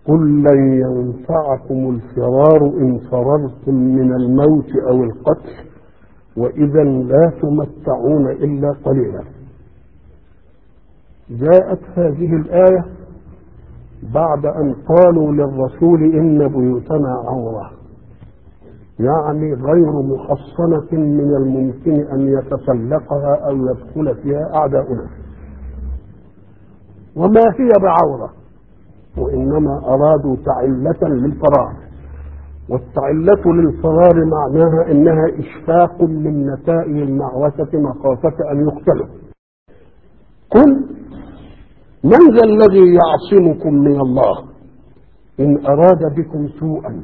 قل لن ينفعكم الفرار إن فررتم من الموت أو القتل وإذا لا تمتعون إلا قليلا جاءت هذه الآية بعد أن قالوا للرسول إن بيوتنا عورة يعني غير محصنة من الممكن أن يتسلقها أو يدخل فيها أعداؤنا وما هي بعورة وإنما أرادوا تعلة للفرار والتعلة للفرار معناها إنها إشفاق من نتائج المعركة مخافة أن يقتلوا قل من ذا الذي يعصمكم من الله إن أراد بكم سوءا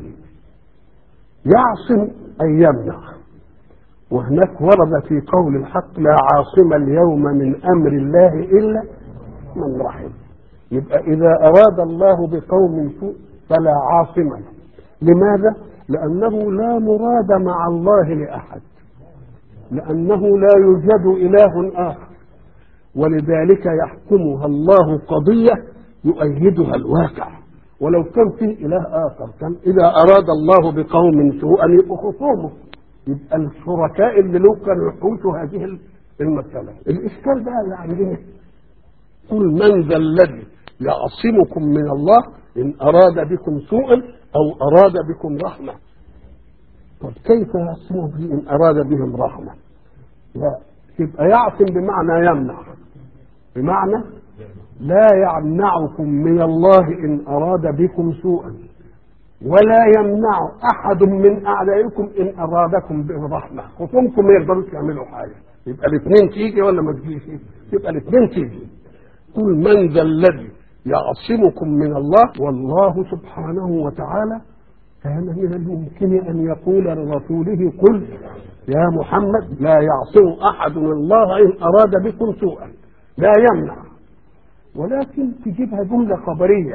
يعصم أي يمنع وهناك ورد في قول الحق لا عاصم اليوم من أمر الله إلا من رحم يبقى إذا أراد الله بقوم سوء فلا عاصم له لماذا؟ لأنه لا مراد مع الله لأحد لأنه لا يوجد إله آخر ولذلك يحكمها الله قضية يؤيدها الواقع ولو كان في إله آخر كان إذا أراد الله بقوم سوءا يبقوا خصومه يبقى الشركاء اللي له كانوا يحوشوا هذه المسألة الإشكال بقى اللي عندنا قل من ذا الذي يعصمكم من الله إن أراد بكم سوءا أو أراد بكم رحمة طب كيف يعصمه به إن أراد بهم رحمة لا يبقى يعصم بمعنى يمنع بمعنى لا يمنعكم من الله إن أراد بكم سوءا ولا يمنع أحد من أعدائكم إن أرادكم برحمة خصومكم ما يقدروش يعملوا حاجة يبقى الاثنين تيجي ولا ما تجيش يبقى الاثنين تيجي قل من ذا الذي يعصمكم من الله والله سبحانه وتعالى كان من الممكن أن يقول لرسوله قل يا محمد لا يعصم أحد الله إن أراد بكم سوءا لا يمنع ولكن تجيبها جملة خبرية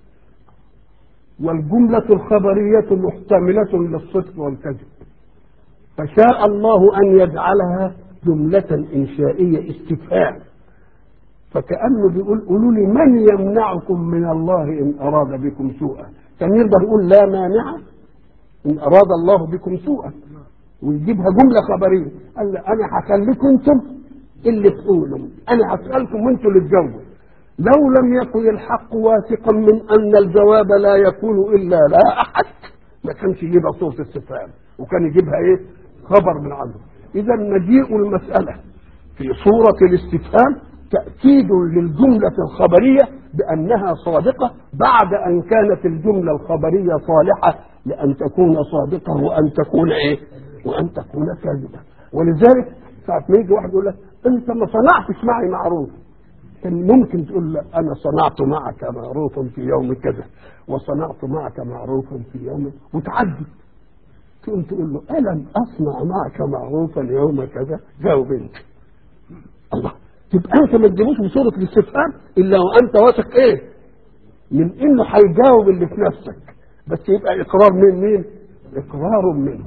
والجملة الخبرية محتملة للصدق والكذب فشاء الله أن يجعلها جملة إنشائية استفهام فكأنه بيقول قولوا لي من يمنعكم من الله إن أراد بكم سوءا كان يقدر يقول لا مانع إن أراد الله بكم سوءا ويجيبها جملة خبرية قال أنا هخليكم أنتم اللي تقولوا أنا هسألكم وأنتم اللي تجاوبوا لو لم يكن الحق واثقا من أن الجواب لا يكون إلا لا أحد ما كانش يجيبها صوت استفهام وكان يجيبها إيه خبر من عنده إذا مجيء المسألة في صورة الاستفهام تأكيد للجملة الخبرية بأنها صادقة بعد أن كانت الجملة الخبرية صالحة لأن تكون صادقة وأن تكون إيه؟ وأن تكون كاذبة ولذلك ساعة ما يجي واحد يقول لك أنت ما صنعتش معي معروف كان ممكن تقول له أنا صنعت معك معروفا في يوم كذا وصنعت معك معروفا في يوم وتعدي تقوم تقول له ألم أصنع معك معروفا يوم كذا جاوب أنت الله تبقى انت ما تجيبوش بصوره الاستفهام الا وانت واثق ايه؟ من انه هيجاوب اللي في نفسك بس يبقى اقرار من مين؟ اقرار منه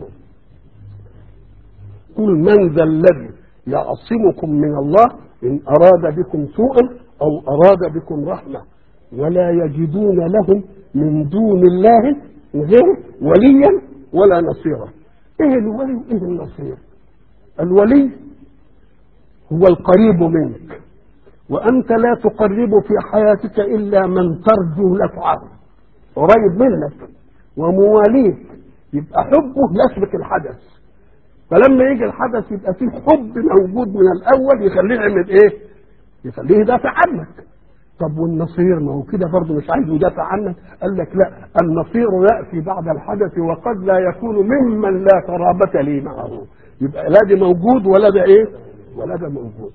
قل من ذا الذي يعصمكم من الله ان اراد بكم سوءا او اراد بكم رحمه ولا يجدون لهم من دون الله غير وليا ولا نصيرا ايه الولي وايه النصير الولي هو القريب منك وأنت لا تقرب في حياتك إلا من ترجو نفعه قريب منك ومواليك يبقى حبه يسبق الحدث فلما يجي الحدث يبقى فيه حب موجود من الأول يخليه يعمل إيه؟ يخليه يدافع عنك طب والنصير ما هو كده برضه مش عايز يدافع عنك قال لك لا النصير يأتي بعد الحدث وقد لا يكون ممن لا قرابة لي معه يبقى لا ده موجود ولا ده ايه ولا ده موجود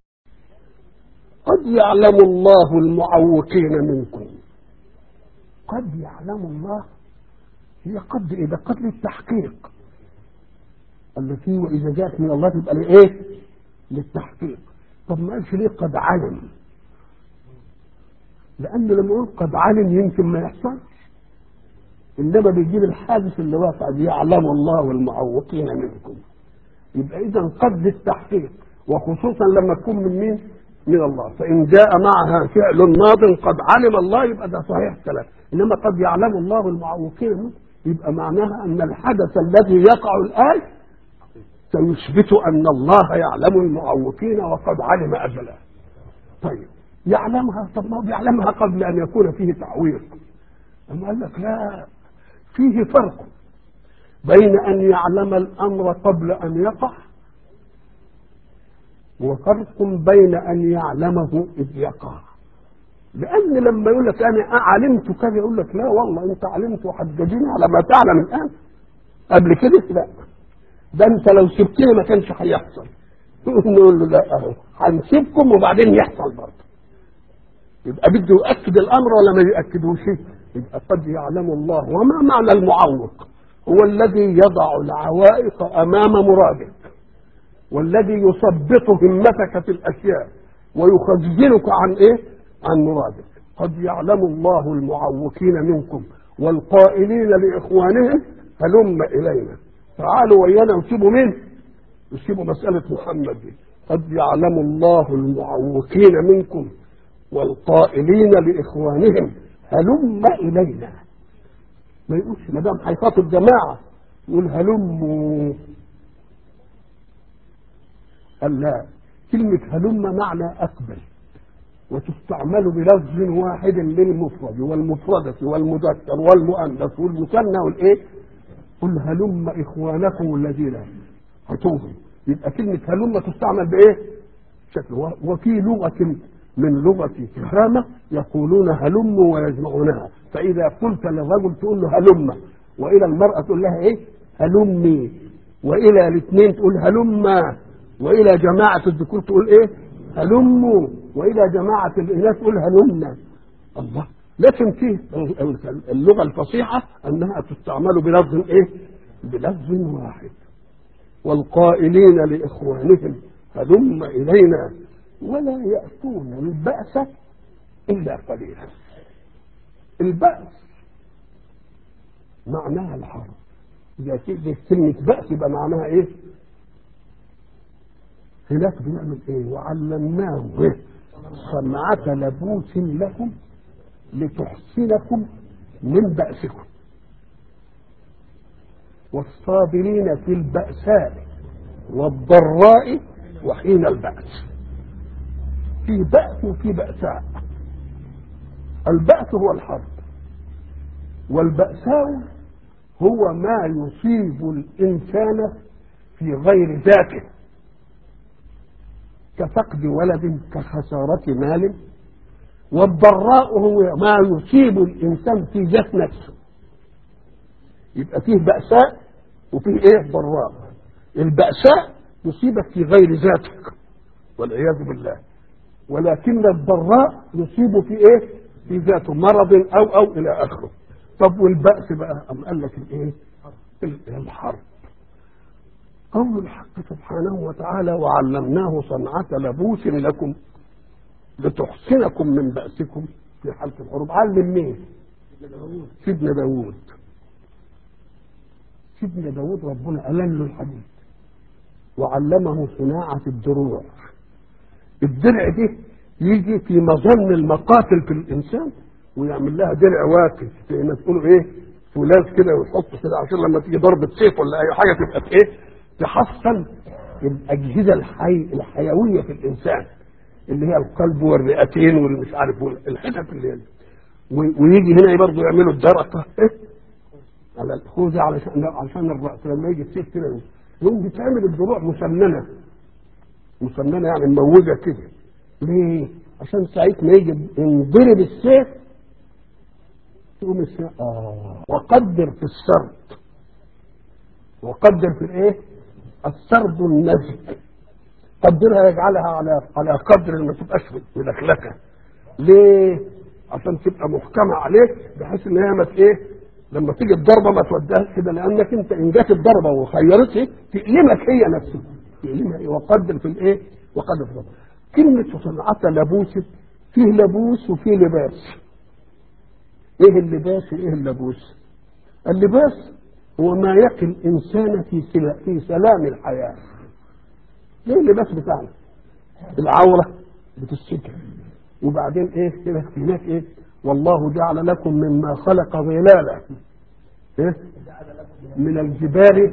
قد يعلم الله المعوقين منكم قد يعلم الله هي قد ايه ده قد للتحقيق التي واذا جاءت من الله تبقى لايه للتحقيق طب ما قالش ليه قد علم لان لما يقول قد علم يمكن ما يحصلش انما بيجيب الحادث اللي واقع يعلم الله المعوقين منكم يبقى اذا قد للتحقيق وخصوصا لما تكون من مين من الله فإن جاء معها فعل ماض قد علم الله يبقى ده صحيح الكلام إنما قد يعلم الله المعوقين منه يبقى معناها أن الحدث الذي يقع الآن سيثبت أن الله يعلم المعوقين وقد علم أجله طيب يعلمها طب ما هو بيعلمها قبل أن يكون فيه تعويض أما قال لك لا فيه فرق بين أن يعلم الأمر قبل أن يقع وفرق بين أن يعلمه إذ يقع لأن لما يقول لك أنا علمت كذا يقول لك لا والله أنت علمت وحججني على ما تعلم الآن قبل كده لا ده أنت لو سبتني ما كانش هيحصل نقول له لا أهو هنسيبكم وبعدين يحصل برضه يبقى بده يؤكد الأمر ولا ما يؤكدوش يبقى قد يعلم الله وما معنى المعوق هو الذي يضع العوائق أمام مرادك والذي يثبط همتك في الاشياء ويخجلك عن ايه عن مرادك قد يعلم الله المعوقين منكم والقائلين لاخوانهم هلم الينا تعالوا ويانا وسيبوا مين يسيبوا مساله محمد دي قد يعلم الله المعوقين منكم والقائلين لاخوانهم هلم الينا ما يقولش ما دام هيخاطب جماعه يقول هلموا قال لا كلمة هلم معنى أقبل وتستعمل بلفظ واحد للمفرد والمفردة والمذكر والمؤنث والمثنى والإيه؟ قل هلم إخوانكم الذين هتوهم يبقى كلمة هلم تستعمل بإيه؟ شكل وفي لغة من لغة كرامة يقولون هلم ويجمعونها فإذا قلت للرجل تقول له هلم وإلى المرأة تقول لها إيه؟ هلمي وإلى الاثنين تقول هلما والى جماعه الذكور تقول ايه هلموا والى جماعه الاناث تقول هلمنا الله لكن في اللغه الفصيحه انها تستعمل بلفظ ايه بلفظ واحد والقائلين لاخوانهم هلم الينا ولا ياتون الباس الا قليلا الباس معناها الحرب اذا كلمه باس يبقى معناها ايه هناك بنعمل ايه وعلمناه إيه؟ صنعة لبوس لكم لتحسنكم من بأسكم والصابرين في البأساء والضراء وحين البأس في بأس وفي بأساء البأس هو الحرب والبأساء هو ما يصيب الإنسان في غير ذاته كفقد ولد كخسارة مال والضراء هو ما يصيب الإنسان في ذات نفسه يبقى فيه بأساء وفيه إيه ضراء البأساء يصيبك في غير ذاتك والعياذ بالله ولكن الضراء يصيب في إيه في ذاته مرض أو أو إلى آخره طب والبأس بقى أم قال لك الإيه الحرب قول الحق سبحانه وتعالى وعلمناه صنعة لبوس لكم لتحسنكم من بأسكم في حالة الحروب علم مين؟ سيدنا داوود سيدنا داوود ربنا ألن له الحديد وعلمه صناعة الدروع الدرع دي يجي في مظن المقاتل في الإنسان ويعمل لها درع واقف زي ما تقولوا ايه فولاذ كده ويحط كده عشان لما تيجي ضربة سيف ولا أي حاجة تبقى في ايه تحصن الأجهزة الحي الحيوية في الإنسان اللي هي القلب والرئتين والمش عارف الحتت اللي هي ويجي هنا برضه يعملوا الدرقة إيه؟ على الخوذة علشان علشان الرأس لما يجي السيف كده يقوم بتعمل الضلوع مسننة مسننة يعني مموجة كده ليه؟ عشان ساعة ما يجي ينضرب السيف تقوم السيف آه وقدر في السرد وقدر في الايه؟ السرد النزك قدرها يجعلها على على قدر ما تبقاش ملكلكه ليه؟ عشان تبقى محكمه عليك بحيث ان هي ما ايه؟ لما تيجي الضربه ما توديهاش كده لانك انت ان جت الضربه وخيرتها تألمك هي نفسها تألمها إيه؟ وقدر في الايه؟ وقدر في الضربة. كلمة صنعة لبوس فيه لبوس وفيه لباس ايه اللباس وايه اللبوس؟ اللباس هو ما يقي الانسان في في سلام الحياه ايه اللباس بتاعنا العوره بتستر وبعدين ايه كده هناك ايه والله جعل لكم مما خلق ظلالا إيه؟ من الجبال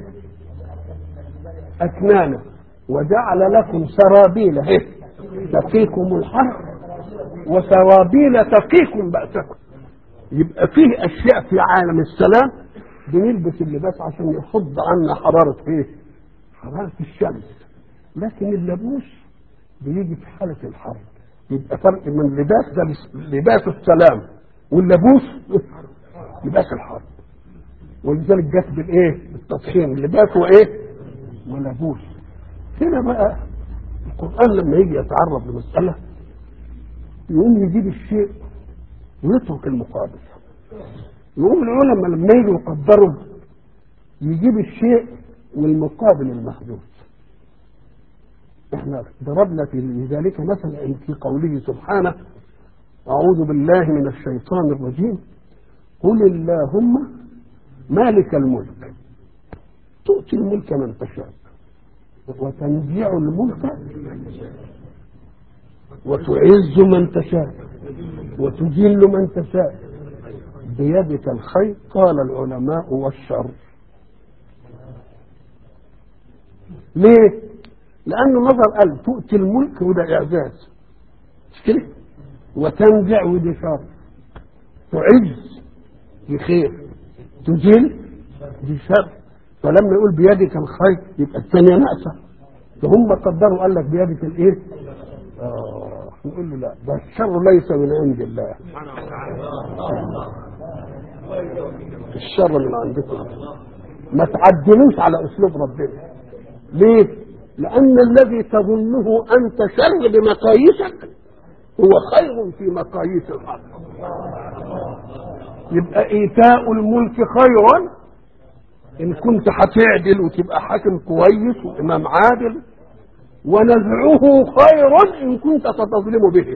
أكنانا وجعل لكم سرابيل إيه؟ تقيكم الحر وسرابيل تقيكم بأسكم يبقى فيه أشياء في عالم السلام بنلبس اللباس عشان يحض عنا حرارة إيه؟ حرارة الشمس لكن اللبوس بيجي في حالة الحر يبقى فرق من لباس ده لباس السلام واللبوس لباس الحرب ولذلك جت بالايه؟ بالتضخيم لباس وايه؟ ولبوس هنا بقى القران لما يجي يتعرض لمساله يقوم يجيب الشيء ويترك المقابل يقوم العلماء لما يجوا يقدروا يجيب الشيء والمقابل المحدود احنا ضربنا في ذلك مثلا في قوله سبحانه أعوذ بالله من الشيطان الرجيم قل اللهم مالك الملك تؤتي الملك من تشاء وتنزع الملك وتعز من تشاء وتذل من تشاء بيدك الخير قال العلماء والشر ليه؟ لأنه نظر قال تؤتي الملك وده إعزاز مش كده؟ وتنزع ودي شر تعز دي خير تزيل دي شر فلما يقول بيدك الخير يبقى الثانية ناقصة فهم قدروا قال لك بيدك الايه؟ آه نقول له لا ده الشر ليس من عند الله الشر من عندكم ما تعدلوش على اسلوب ربنا ليه؟ لأن الذي تظنه أنت شر بمقاييسك هو خير في مقاييس الحق يبقى إيتاء الملك خيرا إن كنت هتعدل وتبقى حاكم كويس وإمام عادل ونزعه خيرا إن كنت ستظلم به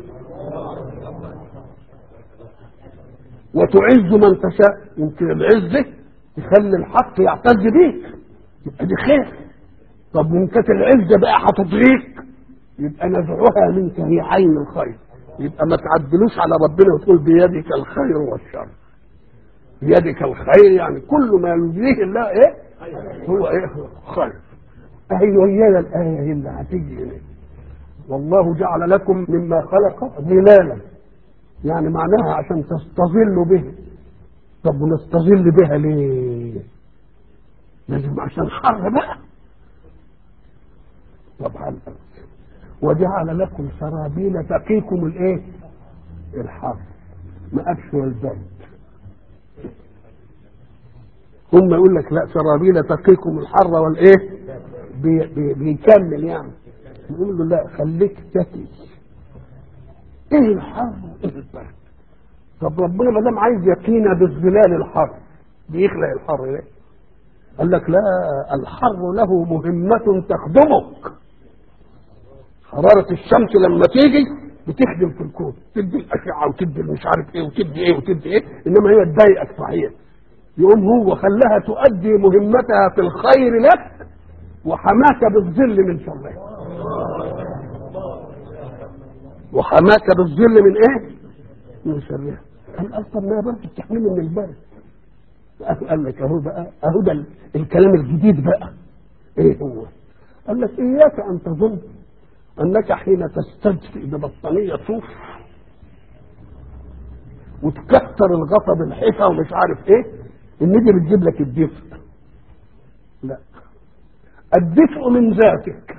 وتعز من تشاء يمكن العزة تخلي الحق يعتز بيك يبقى دي خير طب وان كانت العزة بقى هتضغيك يبقى نزعها منك هي عين الخير يبقى ما تعدلوش على ربنا وتقول بيدك الخير والشر بيدك الخير يعني كل ما يريده الله ايه هو ايه خير اهي ويانا الايه اللي هتيجي هنا والله جعل لكم مما خلق ظلالا يعني معناها عشان تستظلوا به طب ونستظل بها ليه لازم عشان حر بقى طبعا وجعل لكم سرابيل تقيكم الايه الحر ما قالش والبرد هم يقول لك لا سرابيل تقيكم الحر والايه بي بي بيكمل يعني يقول له لا خليك تقي ايه الحر وايه البرد طب ربنا ما دام عايز يقينا بالظلال الحر بيخلق الحر ليه قال لك لا الحر له مهمة تخدمك حرارة الشمس لما تيجي بتخدم في الكون تدي الأشعة وتدي مش عارف ايه وتدي ايه وتدي ايه انما هي تضايقك صحيح يقوم هو خلاها تؤدي مهمتها في الخير لك وحماك بالظل من شرها وحماك بالظل من ايه؟ من شرها قال اصلا ما برد بتحميني من البرد قال لك اهو بقى اهو ده الكلام الجديد بقى ايه هو؟ قال لك اياك ان تظن انك حين تستدفئ ببطانيه صوف وتكسر الغطا بالحفا ومش عارف ايه ان دي بتجيب لك الدفء لا الدفء من ذاتك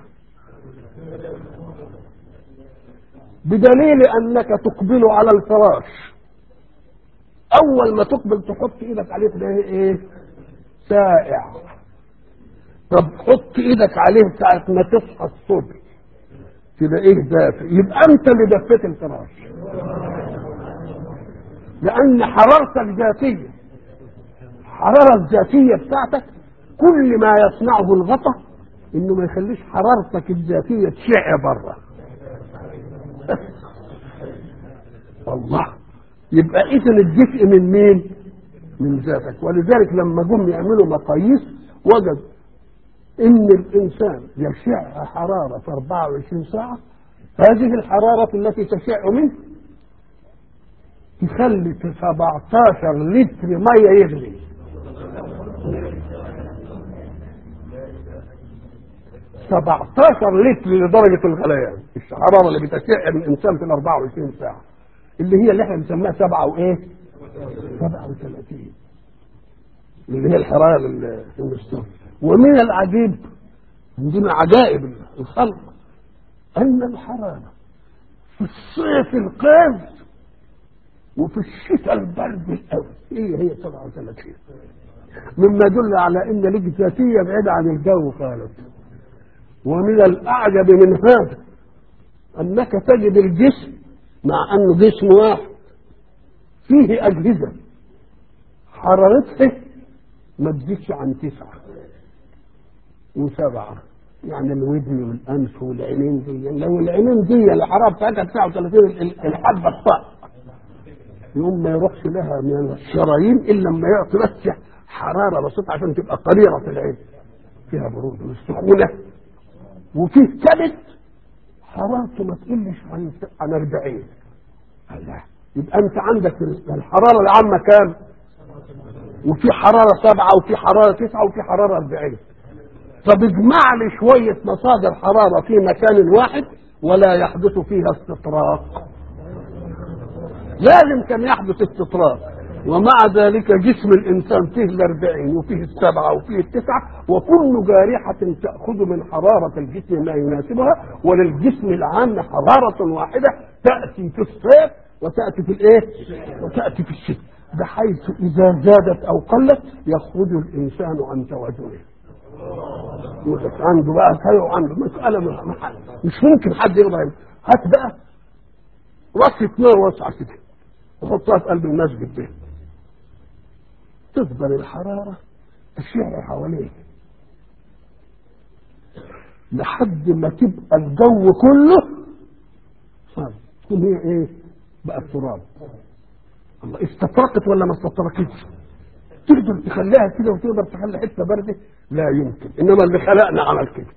بدليل انك تقبل على الفراش اول ما تقبل تحط ايدك عليه تلاقيه ايه سائع طب حط ايدك عليه ساعة ما تصحى الصبح تلاقيه دافئ يبقى انت اللي دفيت الفراش لان حرارتك ذاتيه الحراره الذاتيه بتاعتك كل ما يصنعه الغطا انه ما يخليش حرارتك الذاتيه تشع بره والله يبقى اذا الدفء من مين من ذاتك ولذلك لما جم يعملوا مقاييس وجد ان الانسان يشع حراره في 24 ساعه هذه الحرارة التي تشع منه تخلي 17 لتر مية يغلي 17 لتر لدرجة الغليان الحرارة اللي بتشع من الإنسان في ال 24 ساعة اللي هي اللي احنا بنسميها سبعة وإيه؟ 37 اللي هي الحرارة المستوى ومن العجيب من ضمن عجائب الخلق أن الحرارة في الصيف القاذ وفي الشتاء البرد القوي هي هي 37 مما يدل على ان لك ذاتيه بعيده عن الجو خالص ومن الاعجب من هذا انك تجد الجسم مع انه جسم واحد فيه اجهزه حرارتها ما تزيدش عن تسعه وسبعه يعني الودن والانف والعينين دي لو العينين دي الحراره بتاعتها 39 الحبه الطاق يوم ما يروحش لها من الشرايين الا لما يعطي بس حراره بسيطه عشان تبقى قريره في العين فيها برود والسخونه وفيه كبد حرارته ما تقلش عن عن 40 الله يبقى انت عندك الحراره العامه كام؟ وفي حراره سبعه وفي حراره تسعه وفي حراره 40 طب اجمع لي شويه مصادر حراره في مكان واحد ولا يحدث فيها استطراق لازم كان يحدث استطراد ومع ذلك جسم الانسان فيه الاربعين وفيه السبعه وفيه التسعه وكل جارحه تاخذ من حراره الجسم ما يناسبها وللجسم العام حراره واحده تاتي في الصيف وتاتي في الايه؟ وتاتي في الشتاء بحيث اذا زادت او قلت يخرج الانسان عن توازنه عنده بقى كذا وعنده مساله مش ممكن حد يقدر هات بقى رصة نار واسعة كده وحطها في قلب المسجد ده تفضل الحرارة تشع حواليه لحد ما تبقى الجو كله صار تكون هي ايه بقى التراب الله استطرقت ولا ما استطرقتش تقدر تخليها كده وتقدر تخلي حته بارده لا يمكن انما اللي خلقنا عمل كده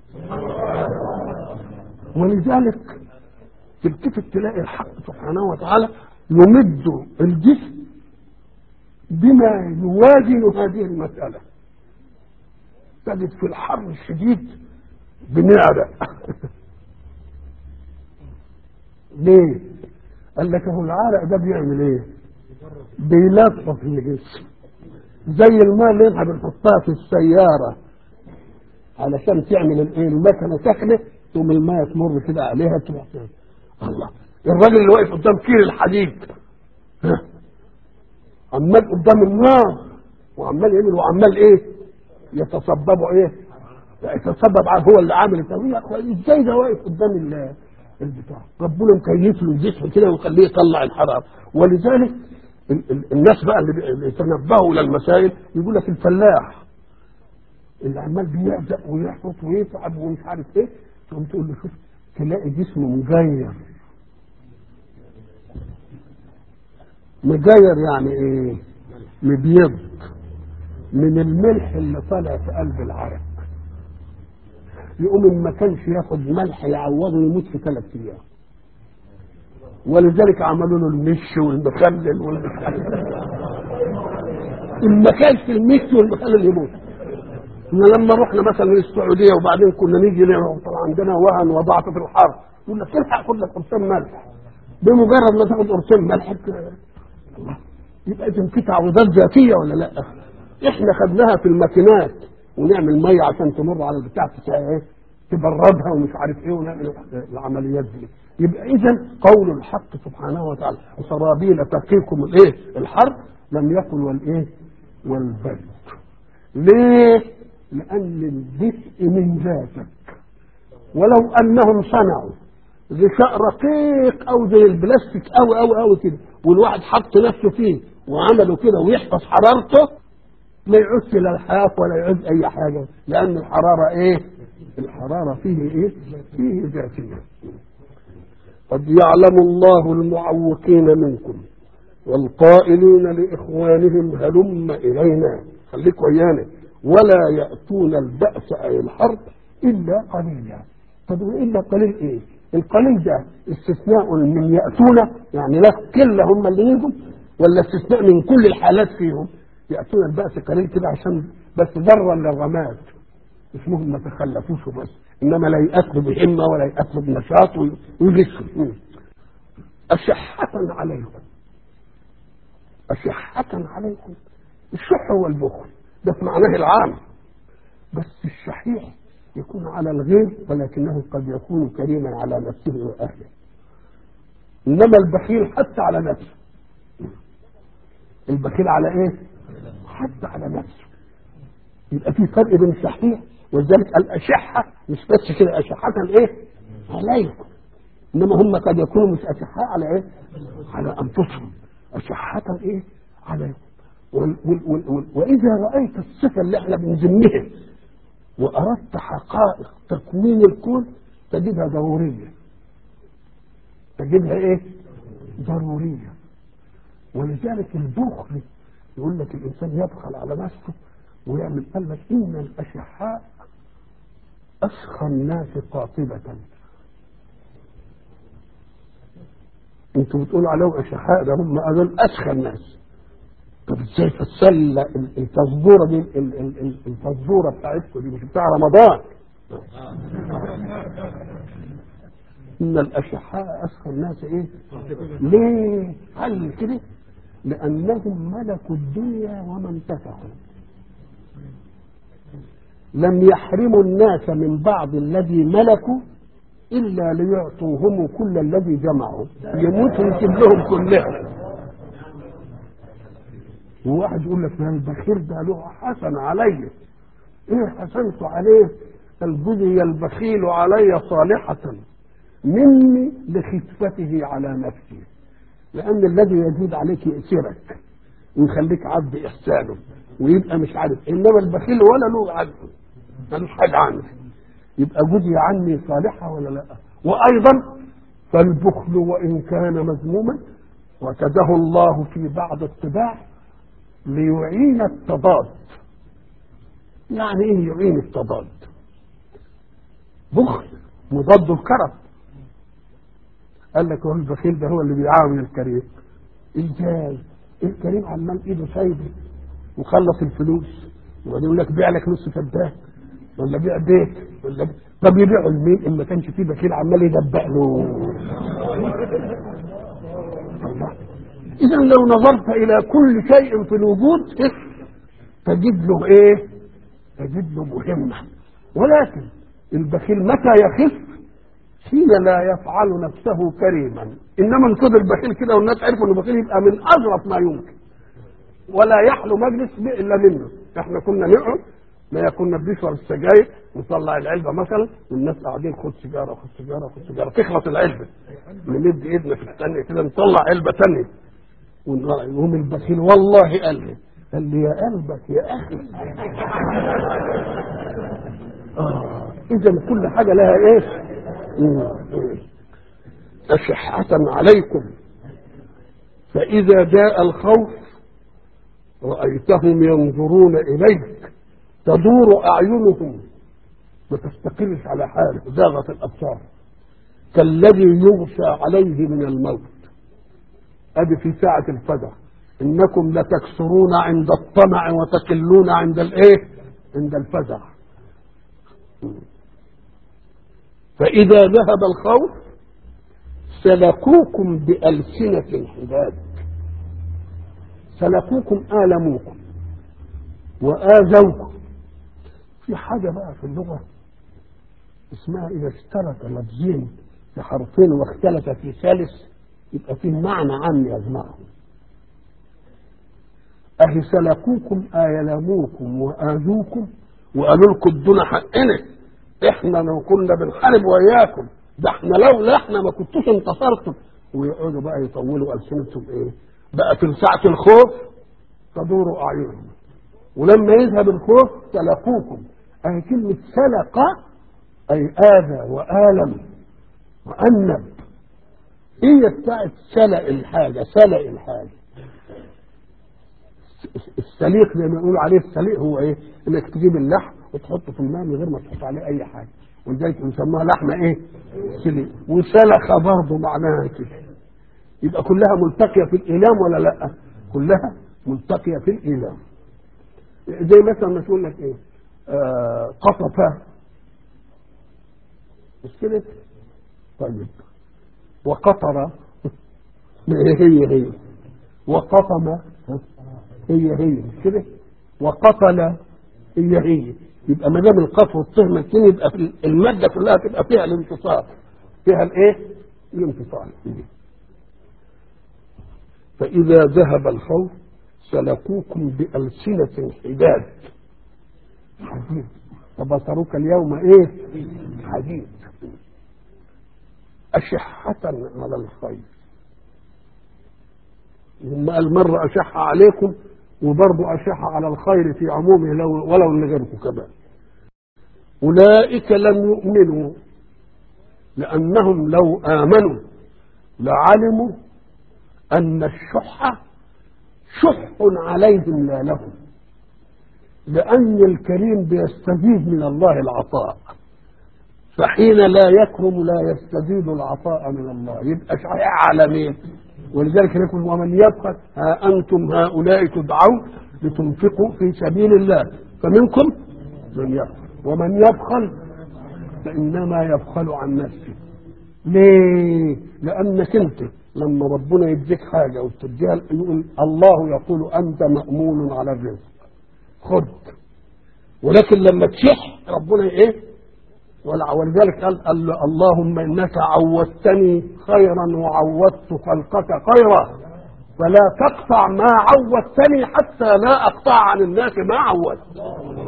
ولذلك تلتفت تلاقي الحق سبحانه وتعالى يمد الجسم بما يوازن هذه المسألة تجد في الحر الشديد بنعرق ليه؟ قال لك هو العرق ده بيعمل ايه؟ بيلطف الجسم زي الماء اللي احنا بنحطها في السيارة علشان تعمل الايه؟ المكنة سخنة تقوم الماء تمر كده عليها تروح الله الراجل اللي واقف قدام كير الحديد ها عمال قدام النار وعمال يعمل وعمال ايه يتصببوا ايه يتصبب هو اللي عامل التوبيه ازاي ده واقف قدام البتاع ربنا مكيف له الجسم كده ويخليه يطلع الحراره ولذلك ال ال الناس بقى اللي يتنبهوا للمسائل يقول لك الفلاح اللي عمال بيعزق ويحرط ويتعب ومش عارف ايه تقوم تقول له شوف تلاقي جسمه مجير مجير يعني ايه مبيض من الملح اللي طالع في قلب العرق يقوم ما كانش ياخد ملح يعوضه يموت في ثلاث ايام ولذلك عملوا له المش والمخلل ما كانش المش والمخلل يموت احنا لما رحنا مثلا السعوديه وبعدين كنا نيجي طبعا عندنا وهن وضعف في الحر يقول لك تلحق خد لك قرصين ملح بمجرد ما تاخد قرصين ملح يبقى اذا في تعويضات ذاتيه ولا لا؟ احنا خدناها في الماكينات ونعمل ميه عشان تمر على البتاع ايه؟ تبردها ومش عارف ايه ونعمل العمليات دي يبقى اذا قول الحق سبحانه وتعالى وسرابيل تقيكم الايه؟ الحر لم يكن والايه؟ والبرد ليه؟ لأن الدفء من ذاتك ولو أنهم صنعوا غشاء رقيق أو زي البلاستيك أو أو أو كده والواحد حط نفسه فيه وعمله كده ويحفظ حرارته ما يعوزش لا الحاف ولا يعوز أي حاجة لأن الحرارة إيه؟ الحرارة فيه إيه؟ فيه ذاتية قد يعلم الله المعوقين منكم والقائلين لإخوانهم هلم إلينا خليك ويانا ولا يأتون البأس أي الحرب إلا قليلا طب إلا قليل إيه القليل ده استثناء من يأتون يعني لا كل هم اللي يجوا ولا استثناء من كل الحالات فيهم يأتون البأس قليل كده عشان بس ضرا للرماد اسمهم ما تخلفوش بس انما لا يأكلوا بهمة ولا يأكلوا بنشاط ويجسوا أشحة عليكم أشحة عليكم الشح هو البخل ده في معناه العام بس الشحيح يكون على الغير ولكنه قد يكون كريما على نفسه وأهله إنما البخيل حتى على نفسه البخيل على إيه؟ حتى على نفسه يبقى في فرق بين الشحيح ولذلك الأشحة مش بس كده أشحة إيه؟ عليكم إنما هم قد يكونوا مش أشحاء على إيه؟ على أنفسهم أشحة إيه؟ عليكم وال وال وال وال وإذا رأيت الصفة اللي احنا بنذمها وأردت حقائق تكوين الكون تجدها ضرورية تجدها إيه؟ ضرورية ولذلك البخل يقول لك الإنسان يبخل على نفسه ويعمل قال لك إن الأشحاء أسخى الناس قاطبة انتوا بتقولوا عليهم أشحاء ده هم أدول أسخى الناس طب ازاي فالسلة الفزورة دي الفزورة بتاعتكم دي مش بتاع رمضان إن الأشحاء أسخى الناس إيه؟ ليه؟ قال كده لأنهم ملكوا الدنيا وما انتفعوا لم يحرموا الناس من بعض الذي ملكوا إلا ليعطوهم كل الذي جمعوا يموتوا يسيب لهم كلهم وواحد يقول لك ما البخيل ده له حسن علي ايه حسنت عليه البذي البخيل علي صالحة مني لخفته على نفسي لأن الذي يزيد عليك يأسرك ويخليك عبد إحسانه ويبقى مش عارف إنما البخيل ولا له عبد ملوش حاجة عنه يبقى جزي عني صالحة ولا لا وأيضا فالبخل وإن كان مذموما وكده الله في بعض الطباع ليعين التضاد يعني ايه يعين التضاد بخل مضاد الكرم قال لك هو البخيل ده هو اللي بيعاون الكريم ازاي الكريم عمال ايده سايبه وخلص الفلوس وبعدين يقول لك بيع لك نص فدان ولا بيع بيت ولا بيع. طب يبيعه لمين ان ما كانش فيه بخيل عمال يدبق له الله اذا لو نظرت الى كل شيء في الوجود تجد له ايه تجد له مهمه ولكن البخيل متى يخف حين لا يفعل نفسه كريما انما انقذ البخيل كده والناس عرفوا ان البخيل يبقى من اظرف ما يمكن ولا يحلو مجلس الا منه احنا كنا نقعد ما كنا بنشرب السجاير نطلع العلبه مثلا والناس قاعدين خد سيجاره خد سيجاره خد سيجاره تخلص العلبه نمد ايدنا في الثانيه كده نطلع علبه ثانيه يقوم البخيل والله قال لي قال لي يا قلبك يا اخي آه. اذا كل حاجه لها ايه أشحة عليكم فإذا جاء الخوف رأيتهم ينظرون إليك تدور أعينهم ما تستقرش على حاله زاغت الأبصار كالذي يغشى عليه من الموت أدي في ساعة الفزع إنكم لتكسرون عند الطمع وتكلون عند الإيه؟ عند الفزع فإذا ذهب الخوف سلكوكم بألسنة حداد سلكوكم آلموكم وآذوكم في حاجة بقى في اللغة اسمها إذا اشترك لفظين في حرفين واختلف في ثالث يبقى في معنى عام يجمعهم أهي سلكوكم آيلموكم وآذوكم وقالوا لكم ادونا حقنا احنا لو كنا بنحارب وياكم ده احنا لولا احنا ما كنتوش انتصرتم ويقعدوا بقى يطولوا السنتهم ايه بقى في ساعة الخوف تدور اعينهم ولما يذهب الخوف سلقوكم اهي كلمة سلق اي اذى والم وانب هي بتاعت سلق الحاجة سلق الحاجة السليق زي ما يقولوا عليه السليق هو ايه انك تجيب اللحم وتحطه في الماء من غير ما تحط عليه اي حاجه ولذلك يسموها لحمه ايه؟ سلي وسلخ برضه معناها كده يبقى كلها ملتقيه في الايلام ولا لا؟ كلها ملتقيه في الايلام زي مثلا ما تقول لك ايه؟ آه قطف مش كده؟ طيب وقطر هي هي وقطم هي هي مش كده؟ وقتل هي هي يبقى ما دام القف والطه مكين يبقى في الماده كلها تبقى فيها الانتصار فيها الايه؟ الانتصار فإذا ذهب الخوف سلكوكم بألسنة حداد حديد فبصرك اليوم ايه؟ حديد أشحة على الخير لما قال مرة أشح عليكم وبرضه أشح على الخير في عمومه لو ولو لغيركم كمان أولئك لم يؤمنوا لأنهم لو آمنوا لعلموا أن الشح شح عليهم لا لهم لأن الكريم بيستزيد من الله العطاء فحين لا يكرم لا يستزيد العطاء من الله يبقى شحيح على مين ولذلك يقول ومن يبخل ها أنتم هؤلاء تدعون لتنفقوا في سبيل الله فمنكم من يبخل ومن يبخل فإنما يبخل عن نفسه ليه؟ لأنك أنت لما ربنا يديك حاجة وتديها يقول الله يقول أنت مأمون على الرزق خد ولكن لما تشح ربنا إيه؟ ولذلك قال اللهم إنك عودتني خيرا وعودت خلقك خيرا فلا تقطع ما عودتني حتى لا أقطع عن الناس ما عودت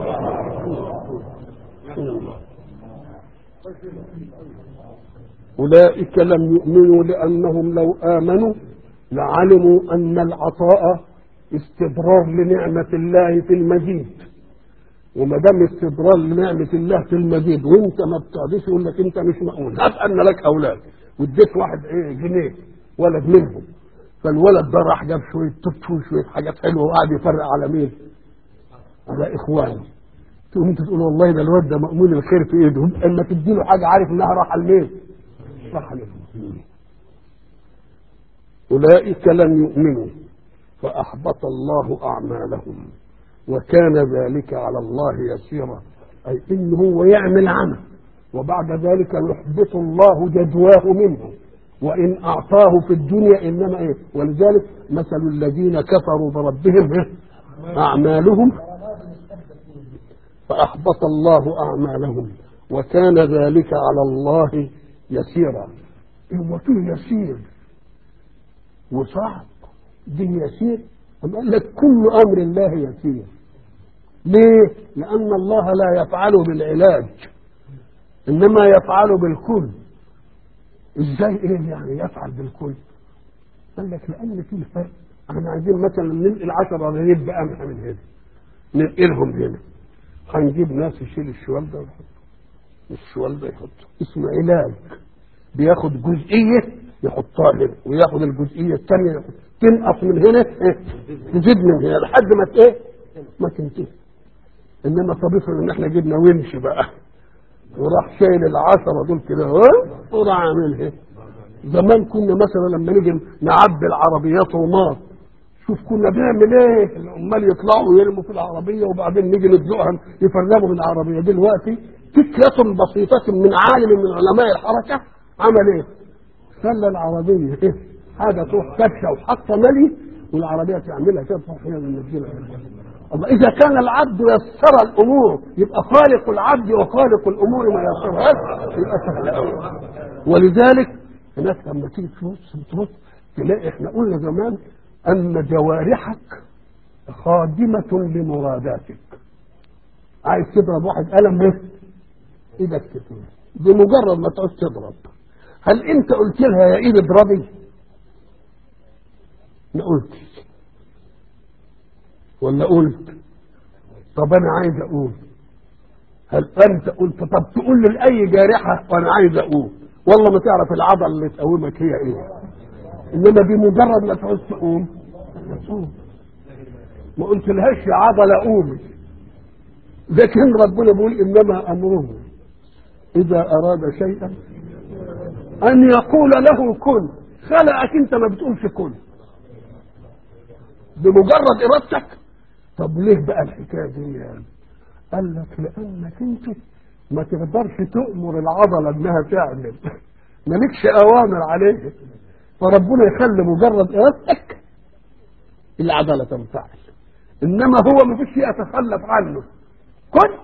أولئك لم يؤمنوا لأنهم لو آمنوا لعلموا أن العطاء استدرار لنعمة الله في المزيد وما دام استدرار لنعمة الله في المزيد وانت ما بتعديش يقول لك انت مش مؤمن هب ان لك اولاد واديت واحد ايه جنيه ولد منهم فالولد ده راح جاب شويه توت وشويه حاجات حلوه وقعد يفرق على مين؟ على اخوانه تقوم انت تقول والله ده الواد ده مأمون الخير في ايده اما تدي له حاجه عارف انها راح لمين؟ راح للمسلمين اولئك لم يؤمنوا فاحبط الله اعمالهم وكان ذلك على الله يسيرا أي إن هو يعمل عمل وبعد ذلك يحبط الله جدواه منه وإن أعطاه في الدنيا إنما إيه ولذلك مثل الذين كفروا بربهم إيه؟ أعمالهم فأحبط الله أعمالهم وكان ذلك على الله يسيرا هو فيه يسير وصعب دي يسير قال لك كل امر الله يسير ليه لان الله لا يفعله بالعلاج انما يفعله بالكل ازاي ايه يعني يفعل بالكل قال لك لان في فرق احنا عايزين مثلا ننقل 10 رغيف بقمح من هنا ننقلهم هنا هنجيب ناس يشيل الشوال ده ويحطه الشوال ده يحطه اسمه علاج بياخد جزئيه يحطها هنا وياخد الجزئيه الثانيه يحط تنقص من هنا إيه؟ تزيد من هنا لحد ما ايه ما تنتهي انما طب افرض ان احنا جبنا ونش بقى وراح شايل العشرة دول كده ها وراح عاملها زمان كنا مثلا لما نيجي نعبي العربيات رماد شوف كنا بنعمل ايه العمال يطلعوا ويرموا في العربيه وبعدين نيجي ندلقها يفرغوا من العربيه دلوقتي فكره بسيطه من عالم من علماء الحركه عمل ايه؟ خلى العربيه ايه؟ حاجه تروح كبشه وحاطه ملي والعربيه تعملها كده تروح هي منزلها الله اذا كان العبد يسر الامور يبقى خالق العبد وخالق الامور ما يسرهاش يبقى سهل قوي ولذلك هناك لما تيجي تبص تبص تلاقي احنا قلنا زمان ان جوارحك خادمة لمراداتك عايز تضرب واحد قلم بس ايدك كتير بمجرد ما تعوز تضرب هل انت قلت لها يا ايد اضربي ما قلتش ولا قلت طب انا عايز اقول هل انت قلت طب تقول لاي جارحه وانا عايز اقول والله ما تعرف العضله اللي تقومك هي ايه انما بمجرد ما تعوز تقوم تقوم ما قلت لهاش يا عضله قومي لكن ربنا بيقول انما امره إذا أراد شيئا أن يقول له كن خلقك أنت ما بتقولش كن بمجرد إرادتك طب ليه بقى الحكاية دي يعني قال لك لأنك أنت ما تقدرش تؤمر العضلة إنها تعمل مالكش أوامر عليها فربنا يخلي مجرد إرادتك العضلة تنفعل إنما هو ما فيش يتخلف عنه كن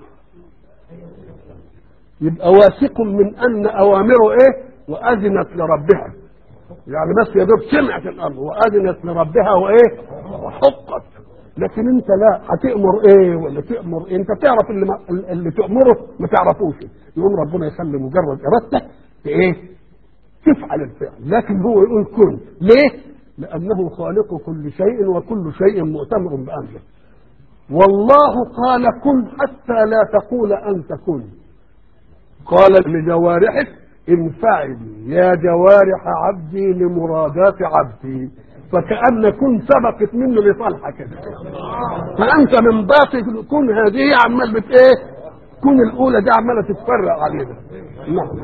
يبقى واثق من ان اوامره ايه واذنت لربها يعني بس يا دوب سمعت الامر واذنت لربها وايه وحقت لكن انت لا هتامر ايه ولا تامر إيه؟ انت تعرف اللي, ما اللي تامره ما تعرفوش يقوم ربنا يخلي مجرد ارادتك ايه تفعل الفعل لكن هو يقول كن ليه لانه خالق كل شيء وكل شيء مؤتمر بامره والله قال كن حتى لا تقول انت كن قال لجوارحك انفعلي يا جوارح عبدي لمرادات عبدي فكأن كن سبقت منه لصالحك كده فأنت من باطل كن هذه عمال بت ايه كن الأولى دي عمالة تتفرق علينا نعم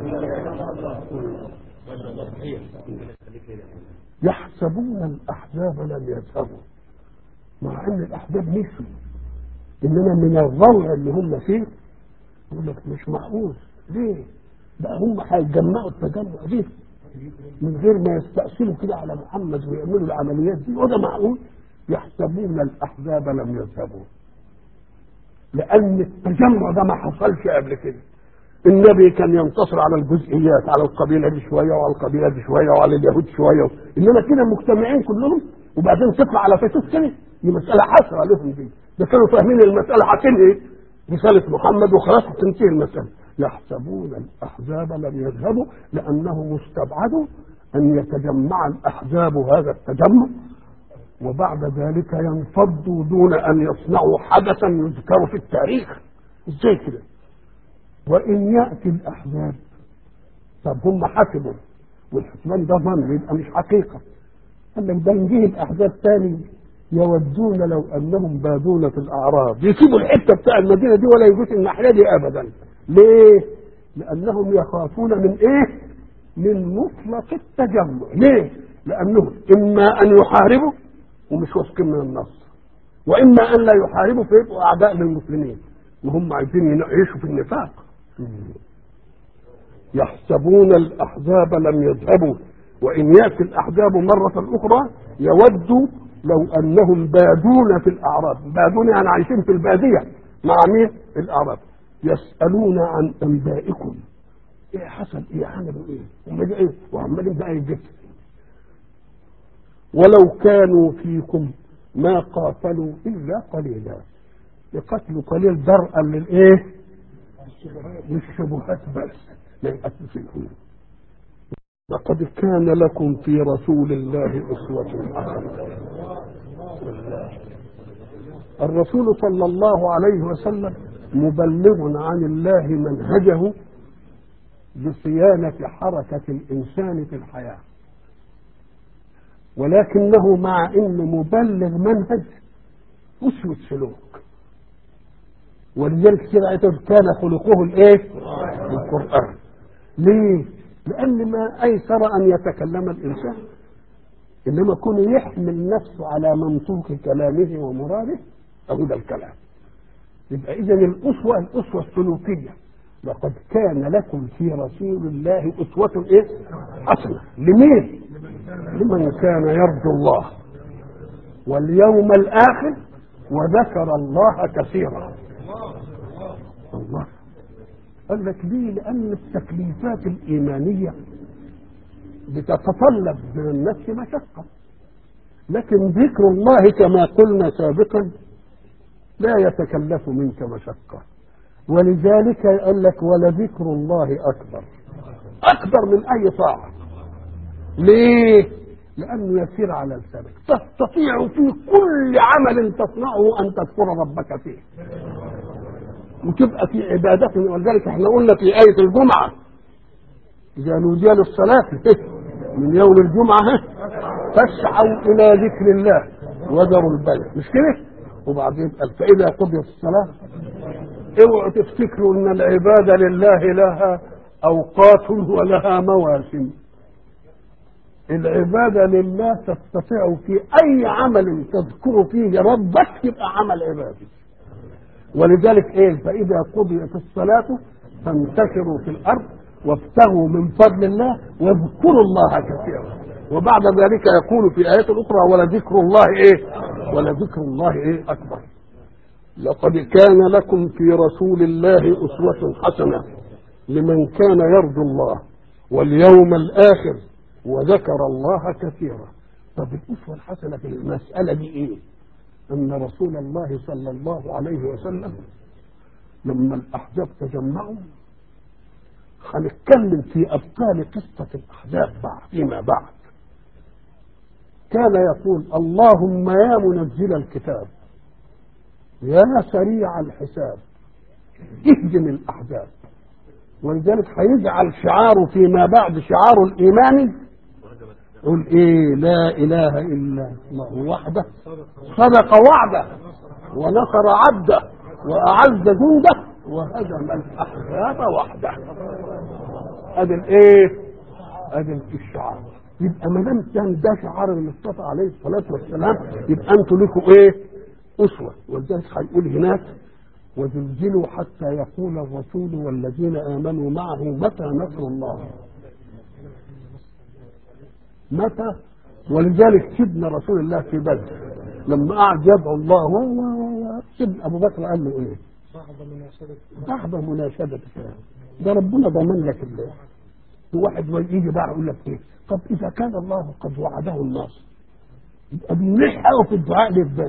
يحسبون الأحزاب لم يذهبوا مع أن الأحزاب مشوا إنما من الروع اللي هم فيه يقول لك مش معقول ليه؟ بقى هم هيتجمعوا التجمع دي من غير ما يستأصلوا كده على محمد ويعملوا العمليات دي وده معقول يحسبون الأحزاب لم يذهبوا لأن التجمع ده ما حصلش قبل كده النبي كان ينتصر على الجزئيات على القبيلة دي شوية وعلى القبيلة دي شوية وعلى اليهود شوية إنما كده مجتمعين كلهم وبعدين تطلع على فتوت كده دي مسألة حسرة لهم دي ده كانوا فاهمين المسألة هتنهي رسالة محمد وخلاص تنتهي المسألة يحسبون الأحزاب لم يذهبوا لأنهم استبعدوا أن يتجمع الأحزاب هذا التجمع وبعد ذلك ينفضوا دون أن يصنعوا حدثا يذكر في التاريخ ازاي كده وإن يأتي الأحزاب طب هم حسبوا والحسبان ده ظن يبقى مش حقيقة قال لك ده نجيه الأحزاب تاني يودون لو انهم بادون في الاعراب يسيبوا الحته بتاع المدينه دي ولا يجوش الناحيه دي ابدا ليه لانهم يخافون من ايه من مطلق التجمع ليه لانهم اما ان يحاربوا ومش واثقين من النصر واما ان لا يحاربوا فيبقوا اعداء للمسلمين وهم عايزين يعيشوا في النفاق يحسبون الاحزاب لم يذهبوا وان ياتي الاحزاب مره اخرى يودوا لو انهم بادون في الاعراب بادون يعني عايشين في الباديه مع مين الاعراب يسالون عن انبائكم ايه حصل ايه عملوا ايه هم ايه وعمالين بقى يجد ولو كانوا فيكم ما قاتلوا الا قليلا يقتلوا قليل درءا للايه للشبهات بس ما يقتلوا فيكم لقد كان لكم في رسول الله أسوة حسنة الرسول صلى الله عليه وسلم مبلغ عن الله منهجه بصيانة حركة الإنسان في الحياة ولكنه مع أنه مبلغ منهج أسوة سلوك ولذلك كده كان خلقه الايه؟ القرآن ليه؟ لأن ما أيسر أن يتكلم الإنسان إنما يكون يحمل نفسه على منطوق كلامه ومراده أهو ده الكلام يبقى إذا الأسوة الأسوة السلوكية لقد كان لكم في رسول الله أسوة إيه؟ حسنة لمين؟ لمن كان يرجو الله واليوم الآخر وذكر الله كثيرا الله قال لك ليه لأن التكليفات الإيمانية بتتطلب من النفس مشقة لكن ذكر الله كما قلنا سابقا لا يتكلف منك مشقة ولذلك يقول لك ولذكر الله أكبر أكبر من أي طاعة ليه؟ لأنه يسير على لسانك تستطيع في كل عمل تصنعه أن تذكر ربك فيه وتبقى في عبادة ولذلك احنا قلنا في آية الجمعة إذا نودي للصلاة من يوم الجمعة فاسعوا إلى ذكر الله وذروا البيع مش كده؟ وبعدين قال فإذا قضيت الصلاة اوعوا تفتكروا ان العباده لله لها اوقات ولها مواسم العباده لله تستطيع في اي عمل تذكر فيه ربك يبقى عمل عبادي ولذلك ايه فاذا قضيت الصلاه فانتشروا في الارض وابتغوا من فضل الله واذكروا الله كثيرا وبعد ذلك يقول في آيات أخرى ولذكر الله إيه ولذكر الله إيه أكبر لقد كان لكم في رسول الله أسوة حسنة لمن كان يرجو الله واليوم الآخر وذكر الله كثيرا طب الأسوة الحسنة في المسألة دي إيه أن رسول الله صلى الله عليه وسلم لما الأحزاب تجمعوا هنتكلم في أبطال قصة الأحزاب بعد فيما بعد كان يقول اللهم يا منزل الكتاب يا سريع الحساب اهدم الأحزاب ولذلك هيجعل شعاره فيما بعد شعاره الإيماني قل إيه لا إله إلا الله وحده صدق وعده ونصر عبده وأعز جنده وهزم الأحزاب وحده ادي الايه ادي الشعار يبقى ما دام كان ده شعار المصطفى عليه الصلاه والسلام يبقى انتوا لكم ايه اسوه ولذلك هيقول هناك وزلزلوا حتى يقول الرسول والذين امنوا معه متى نصر الله متى ولذلك سيدنا رسول الله في بدر لما قعد يدعو الله سيدنا ابو بكر قال له ايه بعد مناشدة ده ربنا ضمن لك الله واحد يجي بقى يقول لك ايه طب اذا كان الله قد وعده الناصر يبقى بنلحقه في الدعاء للبدر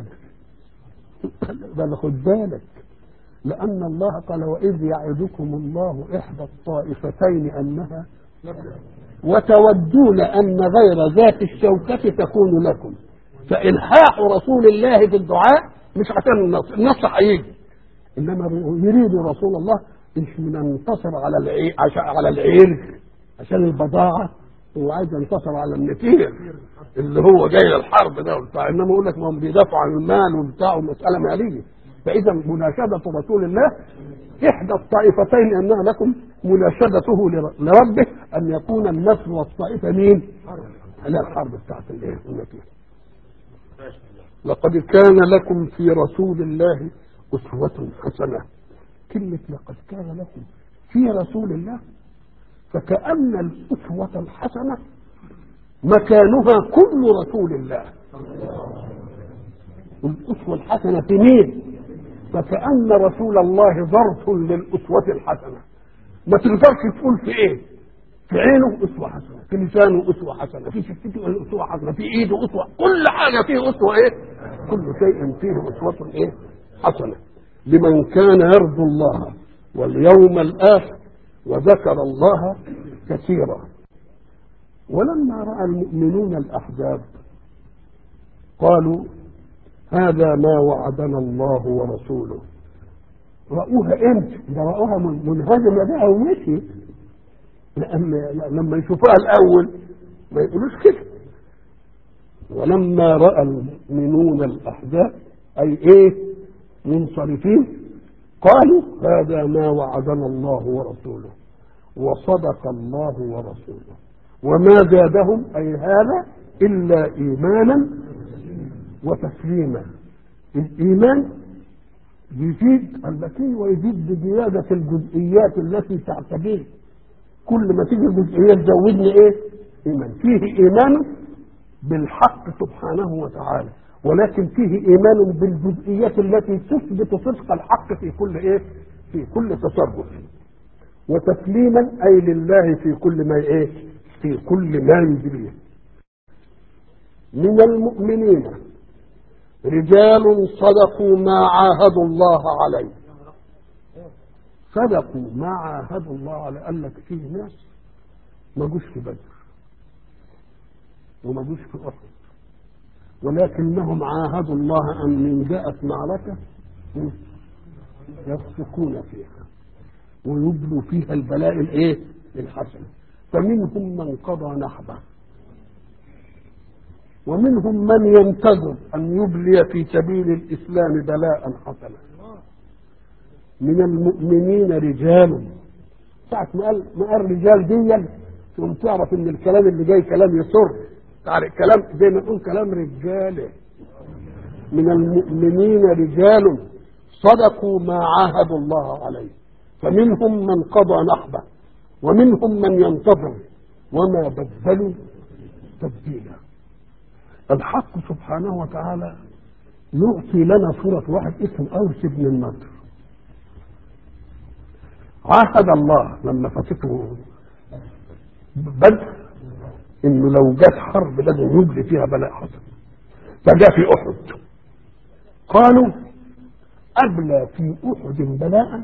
بل خد بالك لأن الله قال وإذ يعدكم الله إحدى الطائفتين أنها وتودون أن غير ذات الشوكة تكون لكم فإلحاح رسول الله في الدعاء مش عشان النصر النصر هيجي انما يريد رسول الله مش ننتصر على العير عشان على العير عشان البضاعه هو عايز ينتصر على النفير اللي هو جاي للحرب ده وبتاع انما يقول لك ما هم بيدافعوا عن المال وبتاع ومساله ماليه فاذا مناشده رسول الله احدى الطائفتين انها لكم مناشدته لربه ان يكون النصر والطائفه مين؟ على الحرب بتاعت الايه؟ النفير لقد كان لكم في رسول الله أسوة حسنة كلمة لقد كان لكم في رسول الله فكأن الأسوة الحسنة مكانها كل رسول الله الأسوة الحسنة في مين؟ فكأن رسول الله ظرف للأسوة الحسنة ما تقدرش تقول في إيه؟ في عينه أسوة حسنة في لسانه أسوة حسنة في شفتته أسوة حسنة في إيده أسوة كل حاجة فيه أسوة إيه؟ كل شيء فيه أسوة إيه؟ حسنة لمن كان يرجو الله واليوم الآخر وذكر الله كثيرا ولما رأى المؤمنون الأحزاب قالوا هذا ما وعدنا الله ورسوله رأوها امتى؟ ده رأوها منهزمة بقى ومشيت لما يشوفوها الأول ما يقولوش كده ولما رأى المؤمنون الأحزاب أي إيه؟ منصرفين قالوا هذا ما وعدنا الله ورسوله وصدق الله ورسوله وما زادهم أي هذا إلا إيمانا وتسليما الإيمان يزيد التي ويزيد بزيادة الجزئيات التي تعتبيه كل ما تيجي جزئيات زودني ايه؟ إيمان فيه إيمان بالحق سبحانه وتعالى ولكن فيه ايمان بالجزئيات التي تثبت صدق الحق في كل ايه في كل تصرف وتسليما اي لله في كل ما ايه في كل ما يجريه من المؤمنين رجال صدقوا ما عاهدوا الله عليه صدقوا ما عاهدوا الله عليه قال لك فيه ناس ما جوش في بدر وما جوش في احد ولكنهم عاهدوا الله أن من جاءت معركة يفسقون فيها ويبلوا فيها البلاء الايه؟ الحسن فمنهم من قضى نحبه ومنهم من ينتظر أن يبلي في سبيل الإسلام بلاء حسنا من المؤمنين رجال ساعة ما قال ما قال رجال دي تقوم تعرف ان الكلام اللي جاي كلام يسر تعرف كلام زي ما نقول كلام رجاله من المؤمنين رجال صدقوا ما عاهدوا الله عليه فمنهم من قضى نحبه ومنهم من ينتظر وما بدلوا تبديلا الحق سبحانه وتعالى يعطي لنا صورة واحد اسمه أوس بن النضر عاهد الله لما فاتته بدر انه لو جت حرب لازم يجري فيها بلاء حصل فجاء في احد قالوا ابلى في احد بلاء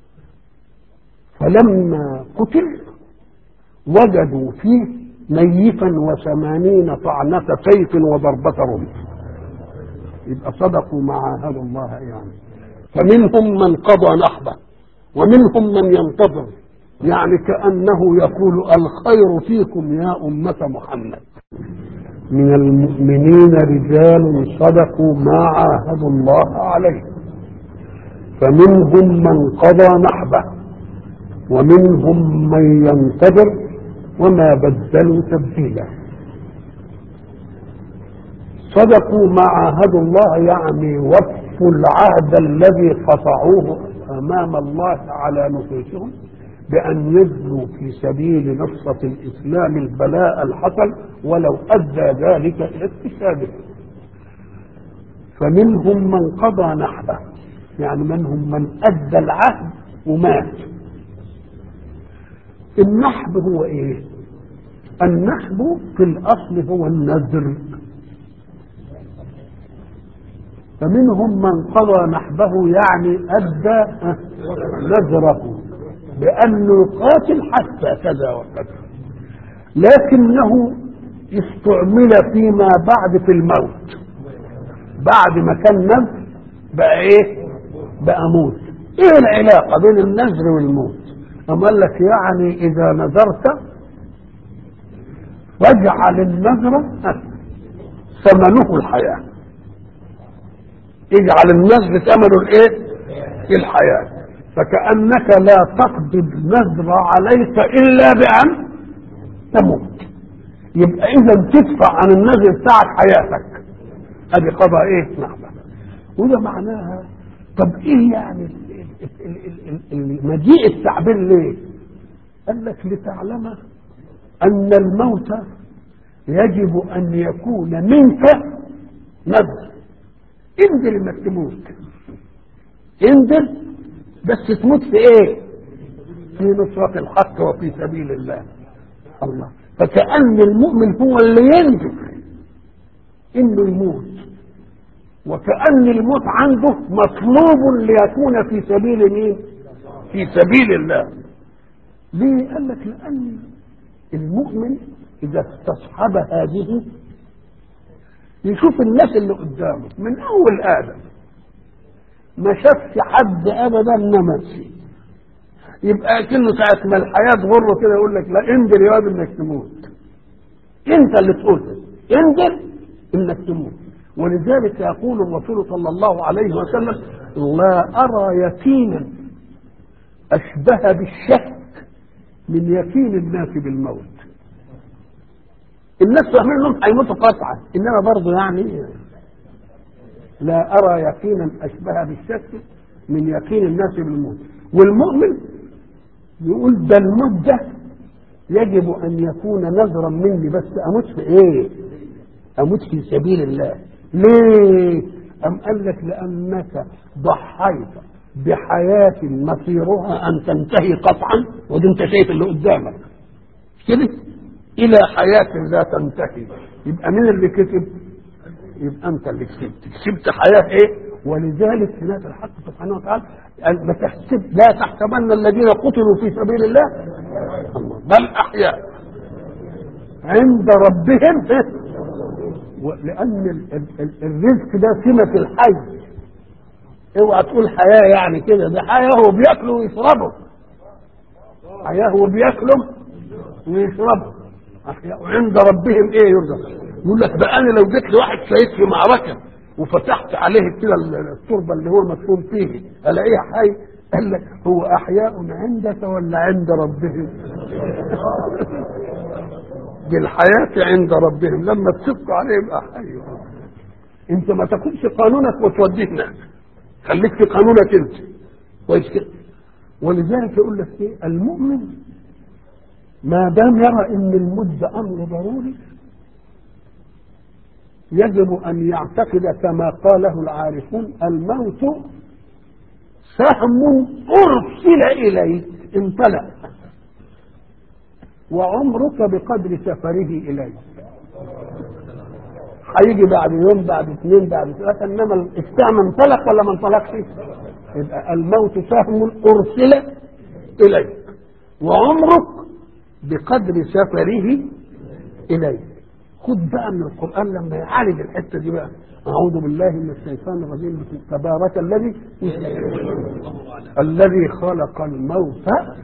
فلما قتل وجدوا فيه نيفا وثمانين طعنة سيف وضربة رمح يبقى صدقوا ما عاهدوا الله يعني فمنهم من قضى نحبه ومنهم من ينتظر يعني كأنه يقول الخير فيكم يا أمة محمد من المؤمنين رجال صدقوا ما عاهدوا الله عليه فمنهم من قضى نحبه ومنهم من ينتظر وما بدلوا تبديلا صدقوا ما عاهدوا الله يعني وفوا العهد الذي قطعوه امام الله على نفوسهم بان يبذلوا في سبيل نصرة الاسلام البلاء الحصل ولو ادى ذلك الى اكتسابه فمنهم من قضى نحبه يعني منهم من ادى العهد ومات النحب هو ايه النحب في الاصل هو النذر فمنهم من قضى نحبه يعني ادى نذره بانه يقاتل حتى كذا وكذا لكنه استعمل فيما بعد في الموت بعد ما كان نذر بقى ايه بقى موت ايه العلاقه بين النذر والموت أم قال لك يعني إذا نذرت واجعل النذر ثمنه الحياة اجعل النذر ثمنه الايه؟ الحياة فكأنك لا تقضي النذر عليك إلا بأن تموت يبقى إذا تدفع عن النذر بتاعك حياتك أدي قضاء إيه؟ نعم وده معناها طب إيه يعني مجيء التعبير ليه قال لك لتعلم ان الموت يجب ان يكون منك نذر انزل انك تموت انزل بس تموت في ايه في نصرة الحق وفي سبيل الله الله فكأن المؤمن هو اللي ينزل انه يموت وكأن الموت عنده مطلوب ليكون في سبيل مين؟ في سبيل الله. ليه؟ قال لك لأن المؤمن إذا استصحب هذه يشوف الناس اللي قدامه من أول آدم ما شافش حد أبدا نمسي يبقى كأنه ساعة ما الحياة تغره كده يقول لك لا انزل يا واد انك تموت. أنت اللي تقول انزل انك تموت. ولذلك يقول الرسول صلى الله عليه وسلم لا أرى يقينا أشبه بالشك من يقين الناس بالموت الناس فاهمين انهم هيموتوا قطعا انما برضه يعني لا ارى يقينا اشبه بالشك من يقين الناس بالموت والمؤمن يقول ده الموت ده يجب ان يكون نذرا مني بس اموت في ايه؟ اموت في سبيل الله ليه؟ أم قال لك لأنك ضحيت بحياة مصيرها أن تنتهي قطعا ودي أنت شايف اللي قدامك كده إلى حياة لا تنتهي يبقى مين اللي كسب؟ يبقى أنت اللي كسبت كسبت حياة إيه؟ ولذلك هناك الحق سبحانه وتعالى ما تحسب لا تحسبن الذين قتلوا في سبيل الله بل أحياء عند ربهم لان الرزق ده سمة الحي اوعى تقول حياة يعني كده ده حياة هو بياكلوا ويشربوا حياة هو بياكلوا ويشربوا وعند ربهم ايه يرزق يقول لك بقى انا لو جيت لواحد شهيد في معركة وفتحت عليه كده التربة اللي هو مدفون فيه الاقيه حي قال لك هو احياء عندك ولا عند ربهم بالحياة عند ربهم لما تشق عليهم احيوا انت ما تاخدش قانونك وتوديه هناك خليك في قانونك انت كويس كده ولذلك يقول لك ايه المؤمن ما دام يرى ان الموت ده امر ضروري يجب ان يعتقد كما قاله العارفون الموت سهم ارسل اليك انطلق وعمرك بقدر سفره اليك هيجي بعد يوم بعد اثنين بعد ثلاثه انما السهم انطلق ولا ما انطلقش؟ يبقى الموت سهم ارسل اليك وعمرك بقدر سفره اليك خد بقى من القران لما يعالج الحته دي بقى اعوذ بالله من الشيطان الرجيم تبارك الذي الذي خلق الموت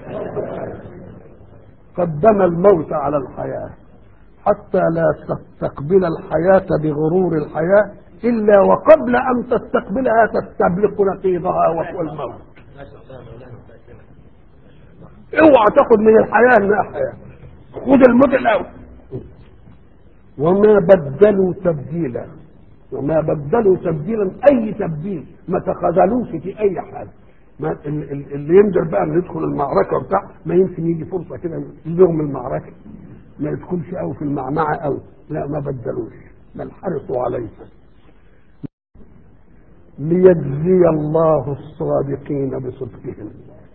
قدم الموت على الحياه حتى لا تستقبل الحياه بغرور الحياه الا وقبل ان تستقبلها تستبلق نقيضها وهو الموت اوعى تاخد من الحياه انها حياه خد الموت الاول وما بدلوا تبديلا وما بدلوا تبديلا اي تبديل ما تخاذلوش في اي حاجه ما اللي يندر بقى انه يدخل المعركه وبتاع ما يمكن يجي فرصه كده يلغم المعركه ما يدخلش قوي في المعمعه قوي لا ما بدلوش بل حرصوا عليه ليجزي الله الصادقين بصدقهم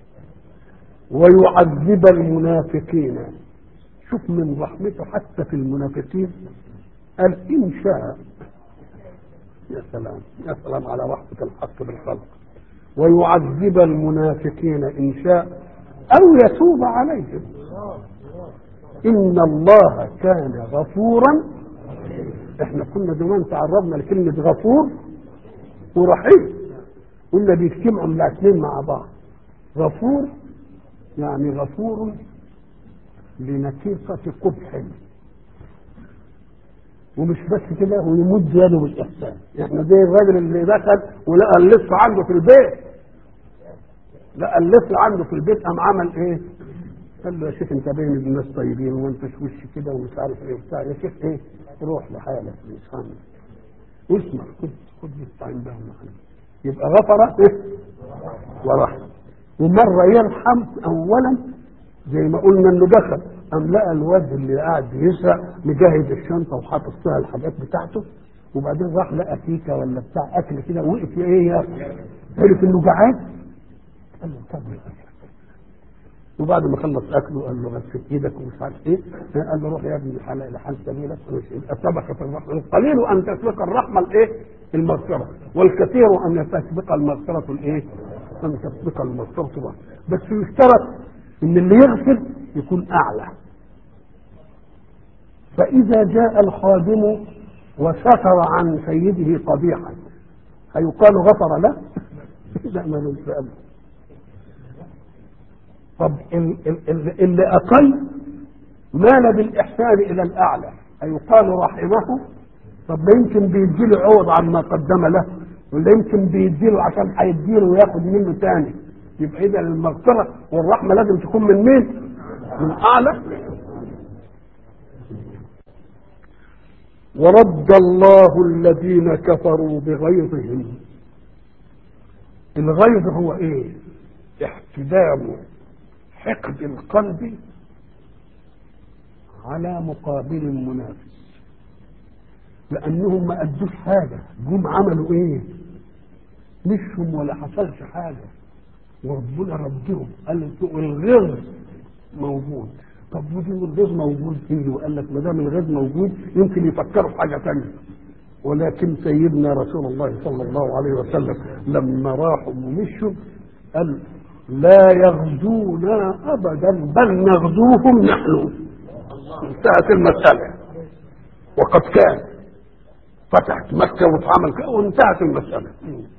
ويعذب المنافقين شوف من رحمته حتى في المنافقين قال إن شاء يا سلام يا سلام على رحمة الحق بالخلق ويعذب المنافقين إن شاء أو يتوب عليهم إن الله كان غفورا احنا كنا زمان تعرضنا لكلمة غفور ورحيم قلنا بيجتمعوا الاثنين مع بعض غفور يعني غفور لنكيصة قبح ومش بس كده ويمد يده بالإحسان احنا زي الراجل اللي دخل ولقى اللص عنده في البيت لقى اللص عنده في البيت قام عمل ايه؟ قال له يا شيخ انت باين الناس طيبين وانت وش كده ومش عارف ايه وبتاع يا شيخ ايه؟ روح لحالك مش عامل واسمع خد خد استعين بهم معنا يبقى غفر ايه؟ ورحم ومرة يرحم أولا زي ما قلنا إنه دخل قام لقى الواد اللي قاعد يسرق مجهز الشنطة وحاطط فيها الحاجات بتاعته وبعدين راح لقى كيكة ولا بتاع أكل كده وقف إيه يا عرف إنه جعان قال له طب وبعد ما خلص اكله قال له غسل ايدك ومش عارف ايه قال له روح يا ابني الحلال لحال سبيلك يبقى سبقت الرحمه القليل ان تسبق الرحمه الايه؟ المغفره والكثير ان تسبق المغفره الايه؟ ان تسبق المغفره الرحمة. بس يشترط ان اللي يغفر يكون اعلى فاذا جاء الخادم وستر عن سيده قبيحا هيقال غفر له؟ لا ما ابدا طب اللي اقل مال بالاحسان الى الاعلى ايقال رحمه طب ما يمكن بيديله عوض عما قدم له ولا يمكن بيديله عشان هيديله وياخد منه تاني يبقى اذا المغفره والرحمه لازم تكون من مين؟ من اعلى ورد الله الذين كفروا بغيظهم الغيظ هو ايه؟ احتدام حقد القلب على مقابل منافس لانهم ما ادوش حاجه جم عملوا ايه مشهم ولا حصلش حاجه وربنا ردهم قال الغيظ موجود طب ودي الغيظ موجود فيه وقال لك ما دام الغيظ موجود يمكن يفكروا في حاجه ثانيه ولكن سيدنا رسول الله صلى الله عليه وسلم لما راحوا ومشوا قال لا يغزونا ابدا بل نغزوهم نحن انتهت المساله وقد كان فتحت مكه واتعمل كده وانتهت المساله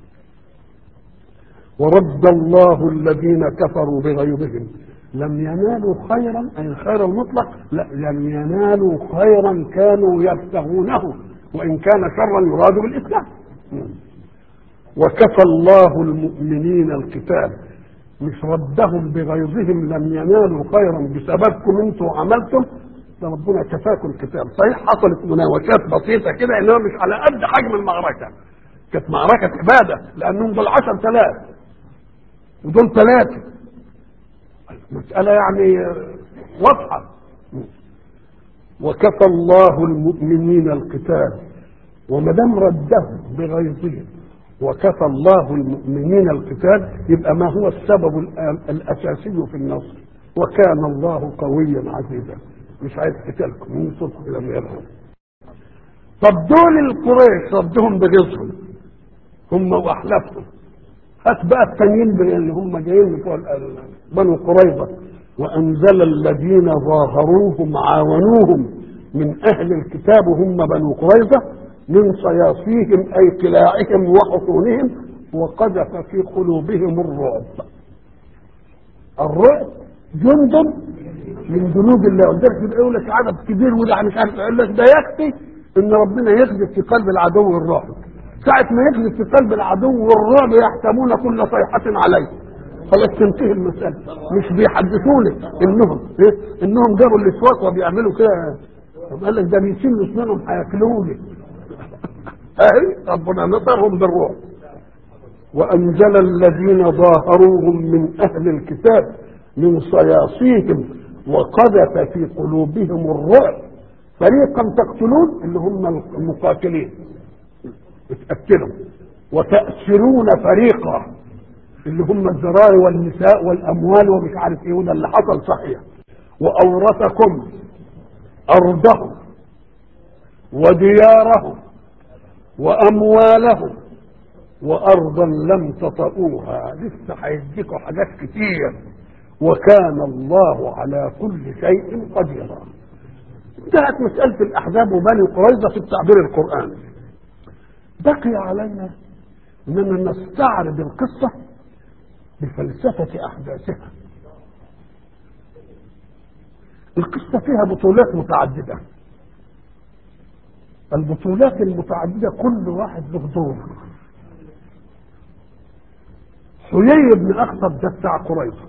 ورد الله الذين كفروا بغيظهم لم ينالوا خيرا اي الخير المطلق لا لم ينالوا خيرا كانوا يبتغونه وان كان شرا يراد بالاسلام وكفى الله المؤمنين القتال مش ردهم بغيظهم لم ينالوا خيرا بسببكم انتم عملتم ده ربنا كفاكم الكتاب صحيح حصلت مناوشات بسيطه كده انما مش على قد حجم المعركه كانت معركه اباده لانهم دول 10000 ودول ثلاثه مساله يعني واضحه وكفى الله المؤمنين القتال وما دام ردهم بغيظهم وكفى الله المؤمنين القتال يبقى ما هو السبب الاساسي في النصر وكان الله قويا عزيزا مش عايز قتالكم ينصركم الى غيرهم طب دول القريش ردهم بغيظهم هم واحلافهم هات بقى التانيين اللي هم جايين بتوع بنو قريظه وانزل الذين ظاهروهم عاونوهم من اهل الكتاب هم بنو قريظه من صياصيهم اي قلاعهم وحصونهم وقذف في قلوبهم الرعب الرعب جند من جنود الله ولذلك يقول لك عدد كبير وده مش عارف يقول لك ده يكفي ان ربنا يقذف في قلب العدو الرعب ساعة ما يقذف في قلب العدو الرعب يحسبون كل صيحة عليه خلاص تنتهي المسألة مش بيحدثوني انهم إيه؟ انهم جابوا الاسواق وبيعملوا كده قال لك ده بيشيلوا اسنانهم هياكلوني اهي ربنا نصرهم بالروح وانزل الذين ظاهروهم من اهل الكتاب من صياصيهم وقذف في قلوبهم الرعب فريقا تقتلون اللي هم المقاتلين اتقتلوا وتأسرون فريقا اللي هم الذراري والنساء والاموال ومش عارف ايه وده اللي حصل صحيح واورثكم ارضهم وديارهم واموالهم وارضا لم تطئوها لسه هيديكوا حاجات كتير وكان الله على كل شيء قديرا انتهت مسألة الأحزاب وبني قريظة في التعبير القرآني بقي علينا أننا نستعرض القصة بفلسفة أحداثها القصة فيها بطولات متعددة البطولات المتعددة كل واحد له دور حيي بن أخطب ده بتاع قريظة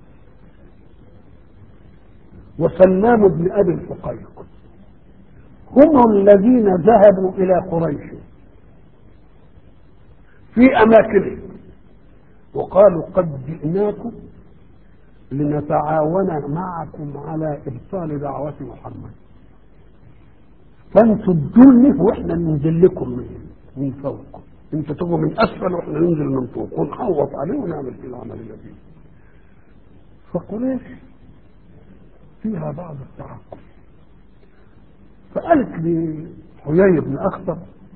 وسلام بن أبي الحقيق هم الذين ذهبوا إلى قريش في أماكنهم وقالوا قد جئناكم لنتعاون معكم على إبطال دعوة محمد فانتوا تدلني واحنا ننزل لكم من من فوق انتوا تجوا من اسفل واحنا ننزل من فوق ونحوط عليه ونعمل في العمليه دي فقريش فيها بعض التعقل فقالت لحيي بن اخطب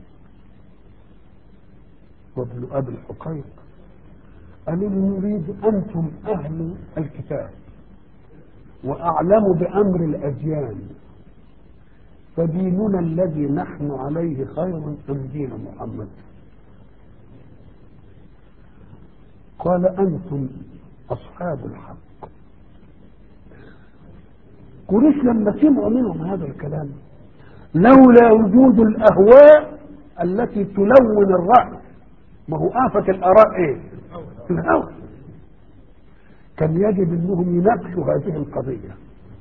وابن ابي الحقيق قالوا لي نريد انتم اهل الكتاب واعلم بامر الاديان فديننا الذي نحن عليه خير ام دين محمد قال انتم اصحاب الحق قريش لما سمعوا منهم هذا الكلام لولا وجود الاهواء التي تلون الراي ما هو آفة الآراء إيه؟ الهوى كان يجب أنهم يناقشوا هذه القضية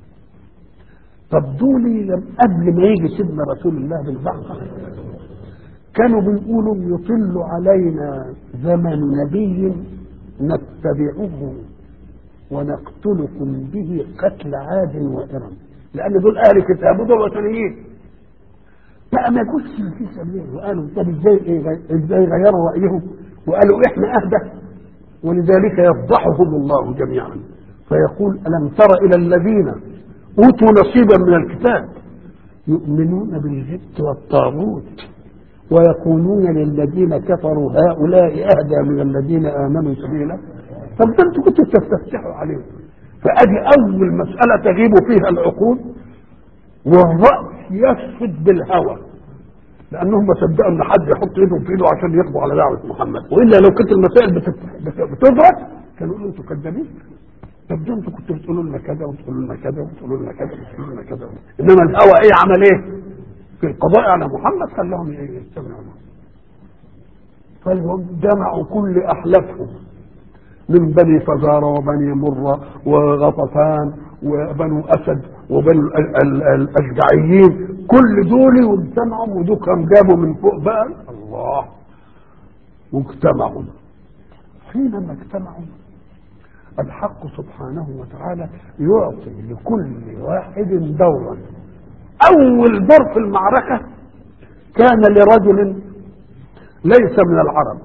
طب دولي لم قبل ما يجي سيدنا رسول الله بالبعث كانوا بيقولوا يطل علينا زمن نبي نتبعه ونقتلكم به قتل عاد وإرم لأن دول أهل كتاب ودول وثنيين بقى ما يجوش في سبيل وقالوا طب ازاي ايه ازاي غيروا رايهم وقالوا احنا اهدى ولذلك يفضحهم الله جميعا فيقول الم تر الى الذين اوتوا نصيبا من الكتاب يؤمنون بالجبت والطاغوت ويقولون للذين كفروا هؤلاء اهدى من الذين امنوا سبيلا طب ده انتوا كنتوا تستفتحوا عليهم فادي اول مساله تغيب فيها العقول والراي يسفد بالهوى لانهم ما صدقوا ان حد يحط ايدهم في ايده عشان يقضوا على دعوه محمد والا لو كانت المسائل بتدرك كانوا يقولوا انتوا كذابين طب ده انتوا كنتوا بتقولوا لنا كذا وتقولوا لنا كذا وتقولوا لنا كذا وتقولوا لنا كذا انما الهوى ايه عمل ايه؟ في القضاء على محمد خلاهم يستمعوا فهم جمعوا كل احلافهم من بني فزارة وبني مرة وغطفان وبنو أسد وبنو ال- ال- الأشجعيين كل دول واجتمعوا ودكهم جابوا من فوق بقى الله واجتمعوا حينما اجتمعوا الحق سبحانه وتعالى يعطي لكل واحد دورا أول دور في المعركة كان لرجل ليس من العرب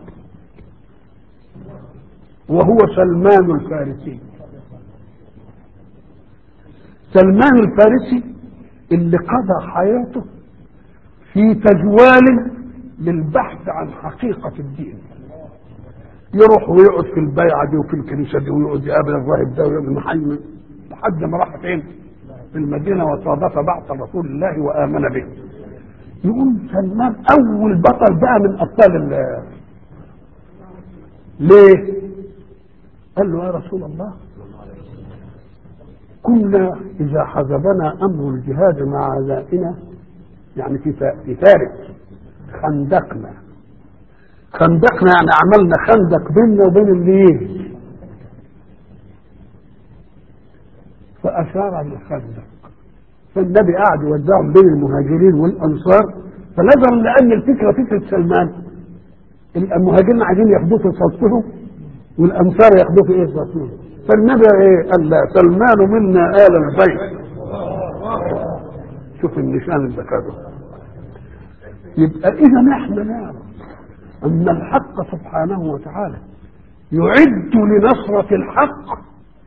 وهو سلمان الفارسي سلمان الفارسي اللي قضى حياته في تجوال للبحث عن حقيقة الدين يروح ويقعد في البيعة دي وفي الكنيسة دي ويقعد يقابل الراهب ده ويقابل المحل لحد ما راح فين؟ في المدينة وصادف بعث رسول الله وآمن به يقول سلمان أول بطل بقى من أبطال ال- ليه؟ قال له يا رسول الله كنا إذا حزبنا أمر الجهاد مع أعدائنا يعني في فا- في فارس خندقنا خندقنا يعني عملنا خندق بيننا وبين الليل فأشار بالخندق فالنبي قعد يوزعهم بين المهاجرين والأنصار فنظرا لأن الفكرة فكرة سلمان المهاجرين عايزين ياخدوه في صفهم والأنصار ياخدوه في إيه صفهم فالنبي إيه قال لا سلمان منا آل البيت شوف النشان اللي خده يبقى إذا احنا نعرف أن الحق سبحانه وتعالى يعد لنصرة الحق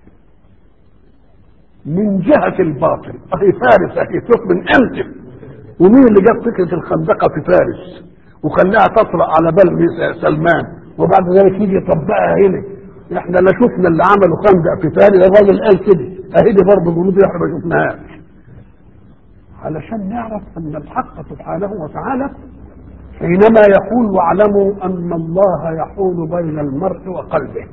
من جهة الباطل أهي فارس أهي شوف من أمتى ومين اللي جاب فكرة الخندقة في فارس وخلاها تطرأ على بال ميس- سلمان وبعد ذلك يجي يطبقها هنا احنا لا شفنا اللي عملوا خندق في فارس الراجل قال كده اهي دي برضه جنود احنا ما شفناهاش علشان نعرف ان الحق سبحانه وتعالى حينما يقول واعلموا ان الله يحول بين المرء وقلبه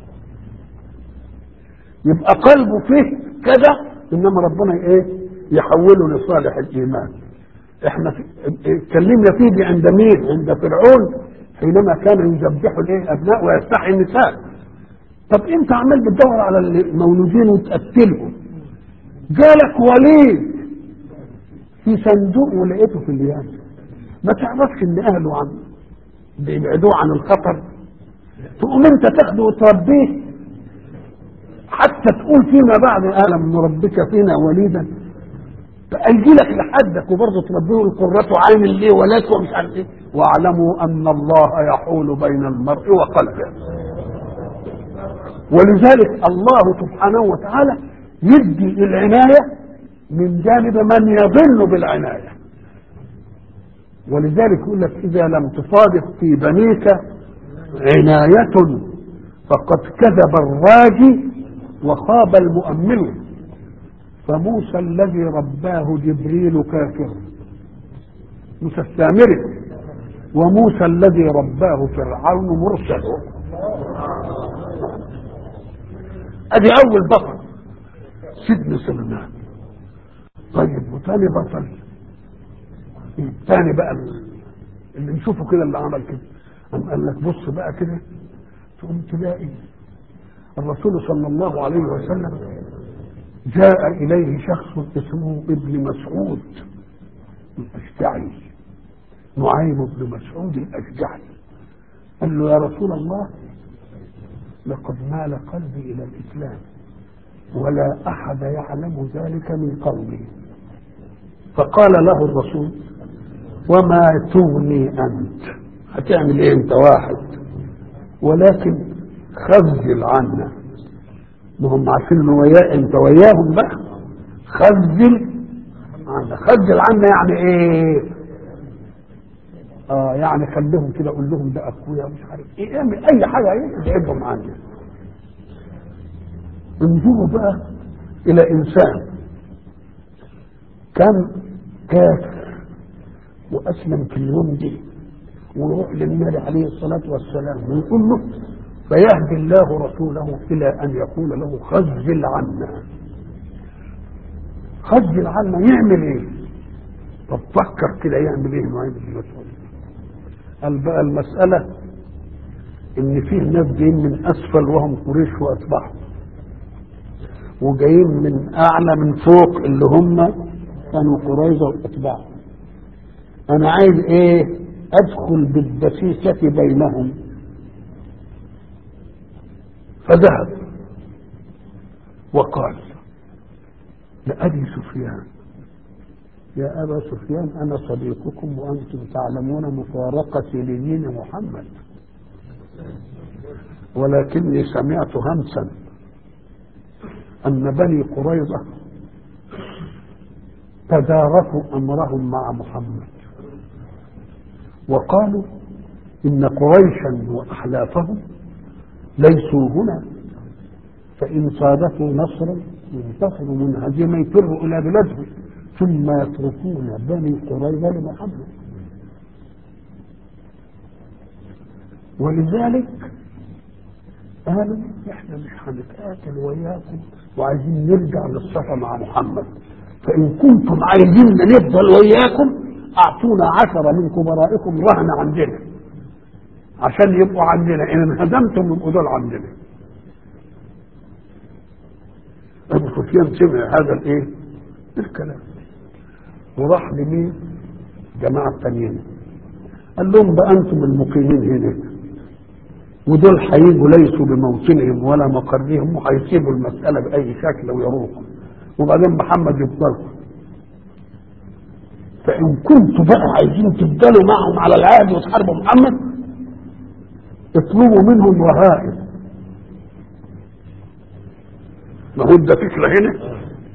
يبقى قلبه فيه كذا انما ربنا ايه يحوله لصالح الايمان احنا في- اتكلمنا فيه دي عند مين عند فرعون حينما كان يذبح الايه ابناء ويستحي النساء طب انت عمال بتدور على المولودين وتقتلهم جالك وليد في صندوق ولقيته في اليمن ما تعرفش ان اهله عن بيبعدوه عن الخطر تقوم انت تاخده وتربيه حتى تقول فيما بعد الم نربك فينا وليدا فأجي لك لحدك وبرضه تربيه القرة عين ليه ولك ومش عارف ايه واعلموا ان الله يحول بين المرء وقلبه ولذلك الله سبحانه وتعالى يدي العناية من جانب من يضل بالعناية ولذلك يقول لك إذا لم تصادف في بنيك عناية فقد كذب الراجي وخاب المؤمن فموسى الذي رباه جبريل كافر موسى السامري وموسى الذي رباه فرعون مرسل ادي اول بطل سيدنا سليمان طيب وثاني بطل الثاني بقى اللي نشوفه كده اللي عمل كده قام قال لك بص بقى كده تقوم تلاقي الرسول صلى الله عليه وسلم جاء اليه شخص اسمه ابن مسعود الاشجعي نعيم بن مسعود الاشجعي قال له يا رسول الله لقد مال قلبي الى الاسلام ولا احد يعلم ذلك من قومي فقال له الرسول وما تغني انت هتعمل ايه انت واحد ولكن خذل عنا ما هم عارفين انه وياه انت وياهم بقى خذل عنا خذل عنا يعني ايه اه يعني خليهم كده قول لهم ده اخويا مش عارف ايه اعمل اي حاجه ايه تعبهم عني انظروا بقى الى انسان كان كافر واسلم في اليوم دي ويروح للنبي عليه الصلاه والسلام ويقول له فيهدي الله رسوله الى ان يقول له خذل عنا خذل عنا يعمل ايه طب فكر كده يعمل ايه نعيم بن مسعود قال بقى المساله ان فيه ناس جايين من اسفل وهم قريش واتباعهم وجايين من اعلى من فوق اللي هم كانوا قريظه واتباعهم انا عايز ايه ادخل بالدسيسه بينهم فذهب وقال لأبي سفيان يا أبا سفيان أنا صديقكم وأنتم تعلمون مفارقتي لدين محمد ولكني سمعت همسا أن بني قريظة تداركوا أمرهم مع محمد وقالوا إن قريشا وأحلافهم ليسوا هنا فإن صادفوا نصرا ينتصروا من هزيمة يفروا إلى بلادهم ثم يتركون بني قريظة لمحمد ولذلك قالوا احنا مش هنتقاتل وياكم وعايزين نرجع للصفا مع محمد فإن كنتم عايزين نفضل وياكم أعطونا عشرة من كبرائكم رهن عندنا عشان يبقوا عندنا إن انهزمتم يبقوا دول عندنا أبو سفيان سمع هذا الإيه؟ الكلام وراح لمين؟ جماعة التانيين قال لهم بقى أنتم المقيمين هنا ودول هيجوا ليسوا بموطنهم ولا مقرهم وهيسيبوا المسألة بأي شكل ويروحوا وبعدين محمد يفضلكم فإن كنتوا بقى عايزين تفضلوا معهم على العهد وتحاربوا محمد اطلبوا منهم رهائن ما هو ده فكرة هنا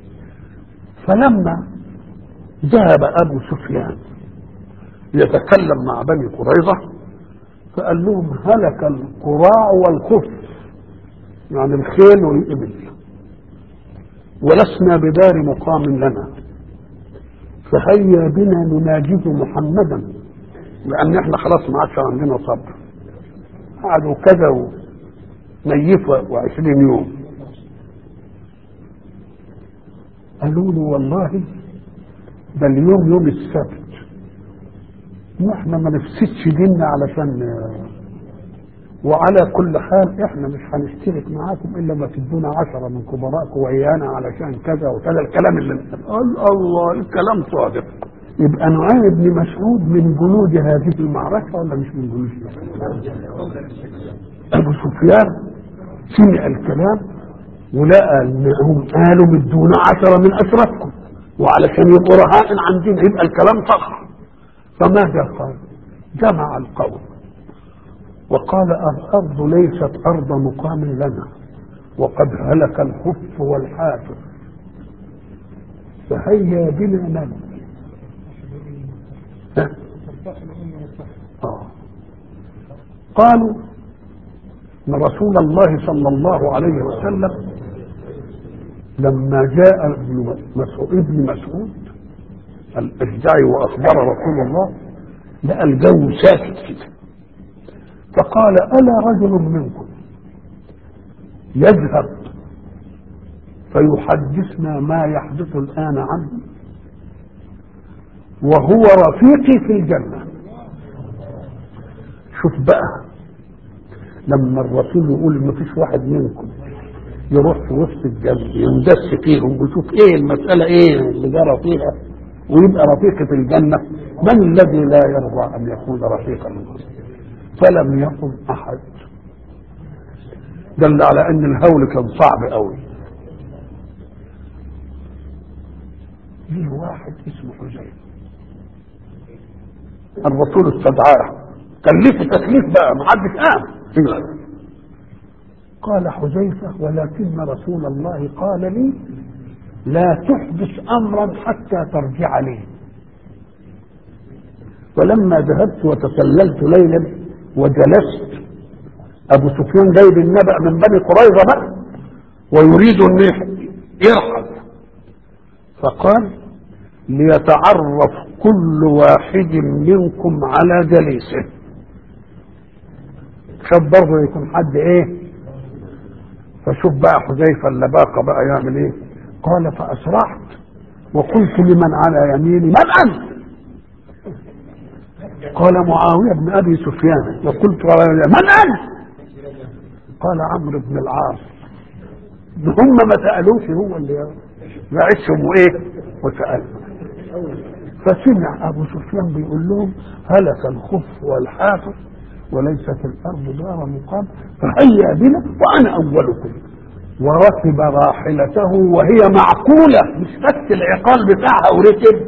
فلما ذهب أبو سفيان يتكلم مع بني قريظة فقال لهم هلك القراع والخف يعني الخيل والإبل ولسنا بدار مقام لنا فهيا بنا نناجز محمدا لأن احنا خلاص ما عادش عندنا صبر قعدوا كذا ونيفوا وعشرين يوم قالوا له والله ده اليوم يوم السبت واحنا ما نفسدش ديننا علشان وعلى كل حال احنا مش هنشترك معاكم الا ما تدونا عشرة من كبرائكم ويانا علشان كذا وكذا الكلام اللي قال الله الكلام صادق يبقى نعيم بن مسعود من جنود هذه المعركة ولا مش من جنود أبو سفيان سمع الكلام ولقى انهم قالوا مدونا عشرة من أشرفكم وعلشان يبقوا رهائن عندنا يبقى الكلام صح فماذا قال؟ جمع القوم وقال الأرض ليست أرض مقام لنا وقد هلك الخف والحافر فهيا بنا نمت آه. قالوا ان رسول الله صلى الله عليه وسلم لما جاء ابن مسعود ابن مسعود الاشجعي واخبر رسول الله لقى الجو ساكت كده فقال الا رجل منكم يذهب فيحدثنا ما يحدث الان عنه وهو رفيقي في الجنة شوف بقى لما الرسول يقول ما فيش واحد منكم يروح في وسط الجنة يندس فيهم ويشوف ايه المسألة ايه اللي جرى فيها ويبقى رفيق في الجنة من الذي لا يرضى أن يكون رفيقا فلم يقل أحد دل على أن الهول كان صعب قوي جه واحد اسمه حذيفه الرسول استدعاه كلفه تكليف بقى ما حدش قام قال حذيفة ولكن رسول الله قال لي لا تحدث أمرا حتى ترجع لي فلما ذهبت وتسللت ليلا وجلست أبو سفيان جايب النبأ من بني قريظة بقى ويريد أن يرحل فقال ليتعرف كل واحد منكم على جليسه خد برضه يكون حد ايه فشوف بقى حذيفه اللباقه بقى يعمل ايه قال فاسرعت وقلت لمن على يميني من انت قال معاويه بن ابي سفيان وقلت على من انت فقال عمرو بن العاص هم ما سالوش هو اللي بعتهم وايه وسالهم فسمع ابو سفيان بيقول لهم هلك الخف والحافظ وليس في الارض دار مقام فهيا بنا وانا اولكم وركب راحلته وهي معقوله مش بس العقال بتاعها وركب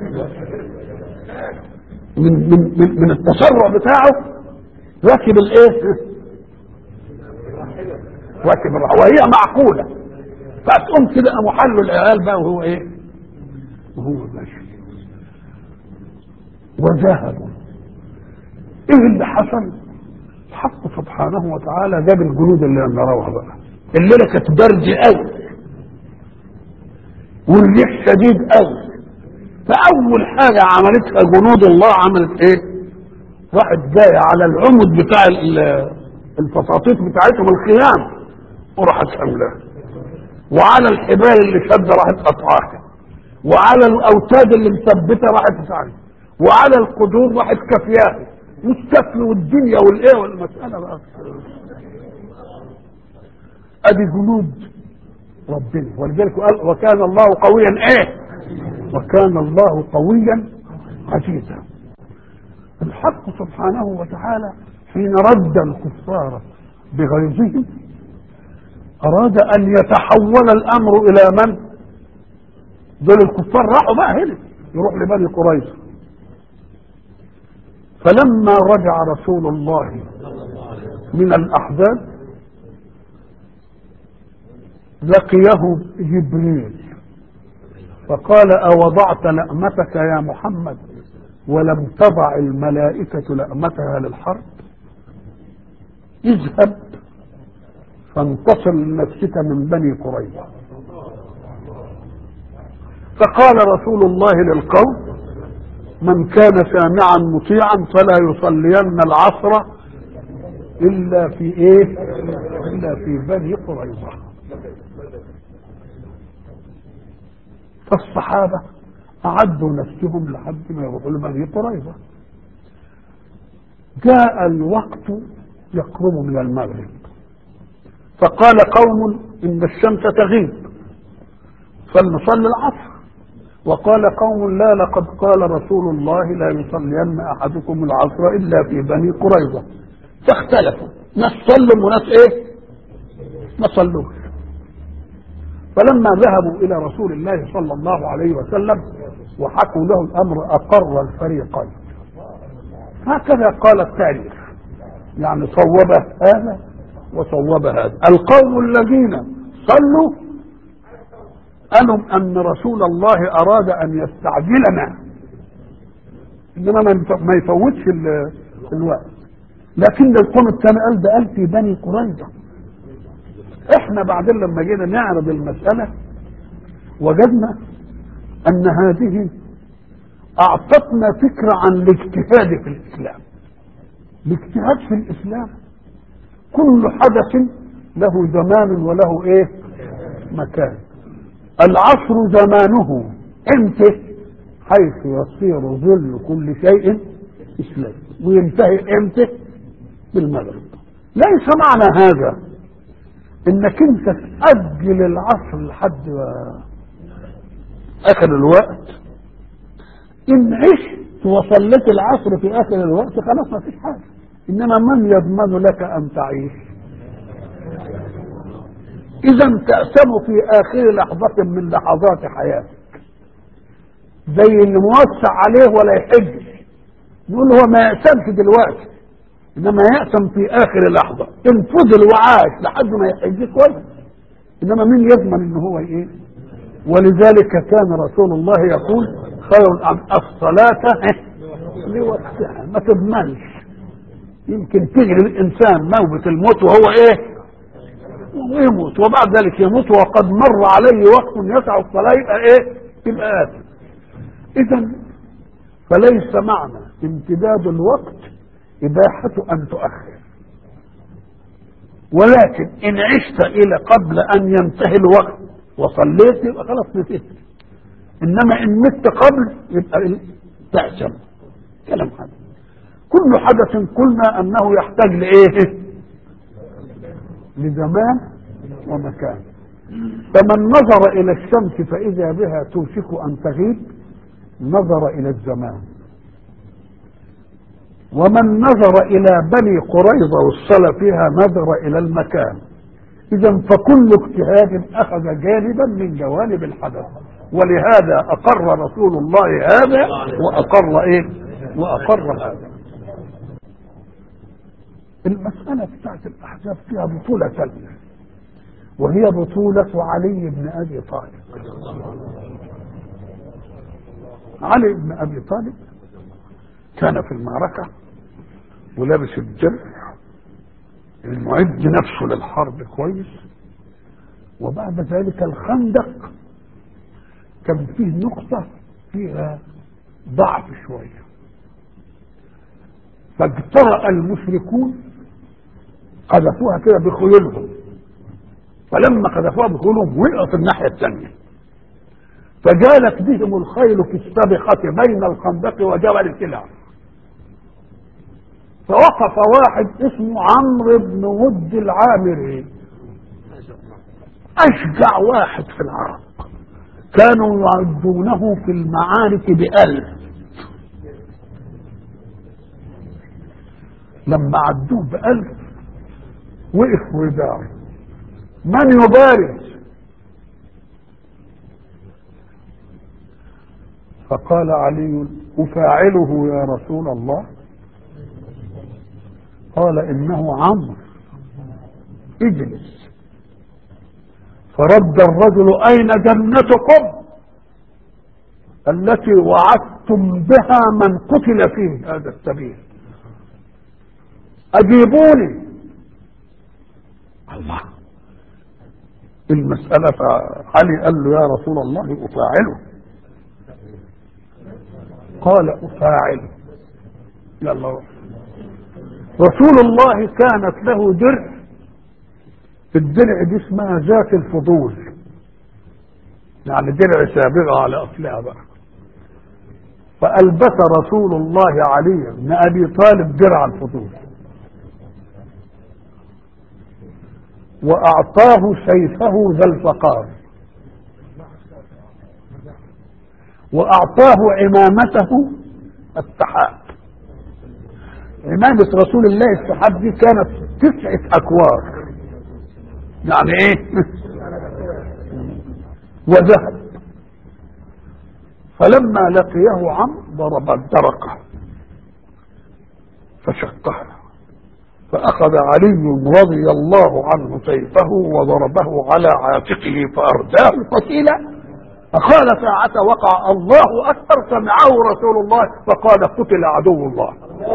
من من من, من التسرع بتاعه ركب الايه؟ ركب وهي معقوله فتقوم كده محل العيال بقى وهو ايه؟ وهو ماشي وذهبوا ايه اللي حصل الحق سبحانه وتعالى جاب الجنود اللي نراها بقى الليله كانت برد قوي والريح شديد قوي فاول حاجه عملتها جنود الله عملت ايه راحت جايه على العمد بتاع الفساطيط بتاعتهم الخيام وراحت حملها وعلى الحبال اللي شد راحت قطعاها وعلى الاوتاد اللي مثبته راحت فعلا وعلى القدور راحت كافياها والسفل والدنيا والايه والمساله بقى ادي جنود ربنا ولذلك قال وكان الله قويا ايه وكان الله قويا عزيزا الحق سبحانه وتعالى حين رد الكفار بغيظهم اراد ان يتحول الامر الى من دول الكفار راحوا بقى هنا يروح لبني قريظه فلما رجع رسول الله من الاحزاب لقيه جبريل فقال أوضعت لأمتك يا محمد ولم تضع الملائكة لأمتها للحرب اذهب فانتصر لنفسك من بني قريظة فقال رسول الله للقوم من كان سامعا مطيعا فلا يصلين العصر إلا في إيه إلا في بني قريظة فالصحابة أعدوا نفسهم لحد ما يروحوا لبني قريظة جاء الوقت يقرب من المغرب فقال قوم إن الشمس تغيب فلنصلي العصر وقال قوم لا لقد قال رسول الله لا يصلين أحدكم العصر إلا في بني قريظة فاختلفوا ناس صلوا وناس إيه ما صلوش فلما ذهبوا الى رسول الله صلى الله عليه وسلم وحكوا له الامر اقر الفريقين هكذا قال التاريخ يعني صوب هذا وصوب هذا القوم الذين صلوا قالوا ان رسول الله اراد ان يستعجلنا انما ما يفوتش الوقت لكن القوم الثاني قال ده قال في بني قريظه احنا بعدين لما جينا نعرض المسألة وجدنا ان هذه اعطتنا فكرة عن الاجتهاد في الاسلام الاجتهاد في الاسلام كل حدث له زمان وله ايه مكان العصر زمانه امتى حيث يصير ظل كل شيء اسلام وينتهي امتى بالمغرب ليس معنى هذا انك انت تأجل العصر لحد اخر الوقت ان عشت وصليت العصر في اخر الوقت خلاص ما فيش حاجه انما من يضمن لك ان تعيش اذا تأسم في اخر لحظة من لحظات حياتك زي اللي موسع عليه ولا يحج نقول هو ما يأسمش دلوقتي انما يأسم في اخر لحظة ان فضل وعاش لحد ما يحج كويس انما مين يضمن ان هو ايه ولذلك كان رسول الله يقول خير الأعمال الصلاة لوقتها ما تضمنش يمكن تجري الانسان موبة الموت وهو ايه ويموت وبعد ذلك يموت وقد مر عليه وقت يسع الصلاة يبقى ايه يبقى آثم اذا فليس معنى امتداد الوقت إباحة أن تؤخر ولكن إن عشت إلى قبل أن ينتهي الوقت وصليت يبقى خلاص نسيت إنما إن مت قبل يبقى تأسم كلام هذا كل حدث قلنا أنه يحتاج لإيه لزمان ومكان فمن نظر الى الشمس فاذا بها توشك ان تغيب نظر الى الزمان ومن نظر الى بني قريظه والصلاه فيها نظر الى المكان اذا فكل اجتهاد اخذ جانبا من جوانب الحدث ولهذا اقر رسول الله هذا واقر ايه واقر هذا المسألة بتاعت الأحزاب فيها بطولة ثانية وهي بطولة علي بن أبي طالب علي بن أبي طالب كان في المعركة ولابس الدرع المعد نفسه للحرب كويس وبعد ذلك الخندق كان فيه نقطة فيها ضعف شوية فاجترأ المشركون قذفوها كده بخيولهم فلما قذفوها بخيولهم وقعت الناحية الثانية فجالت بهم الخيل في السابقة بين الخندق وجبل الكلاب فوقف واحد اسمه عمرو بن ود العامري أشجع واحد في العرب كانوا يعدونه في المعارك بألف لما عدوه بألف وقف ودار من يبارز فقال علي أفاعله يا رسول الله قال إنه عمرو اجلس فرد الرجل أين جنتكم التي وعدتم بها من قتل فيه هذا السبيل أجيبوني الله المسألة فعلي قال له يا رسول الله أفاعله قال أفاعله يلا روح رسول الله كانت له درع الدرع دي اسمها ذات الفضول يعني درع سابغة على أصلها بقى فألبس رسول الله علي بن أبي طالب درع الفضول وأعطاه سيفه ذا الفقار وأعطاه عمامته السحاب عمامة رسول الله السحاب دي كانت تسعة أكوار يعني إيه وذهب فلما لقيه عم ضرب الدرقة فشقها فأخذ علي رضي الله عنه سيفه وضربه على عاتقه فأرداه قتيلا فقال ساعة وقع الله أكبر سمعه رسول الله فقال قتل عدو الله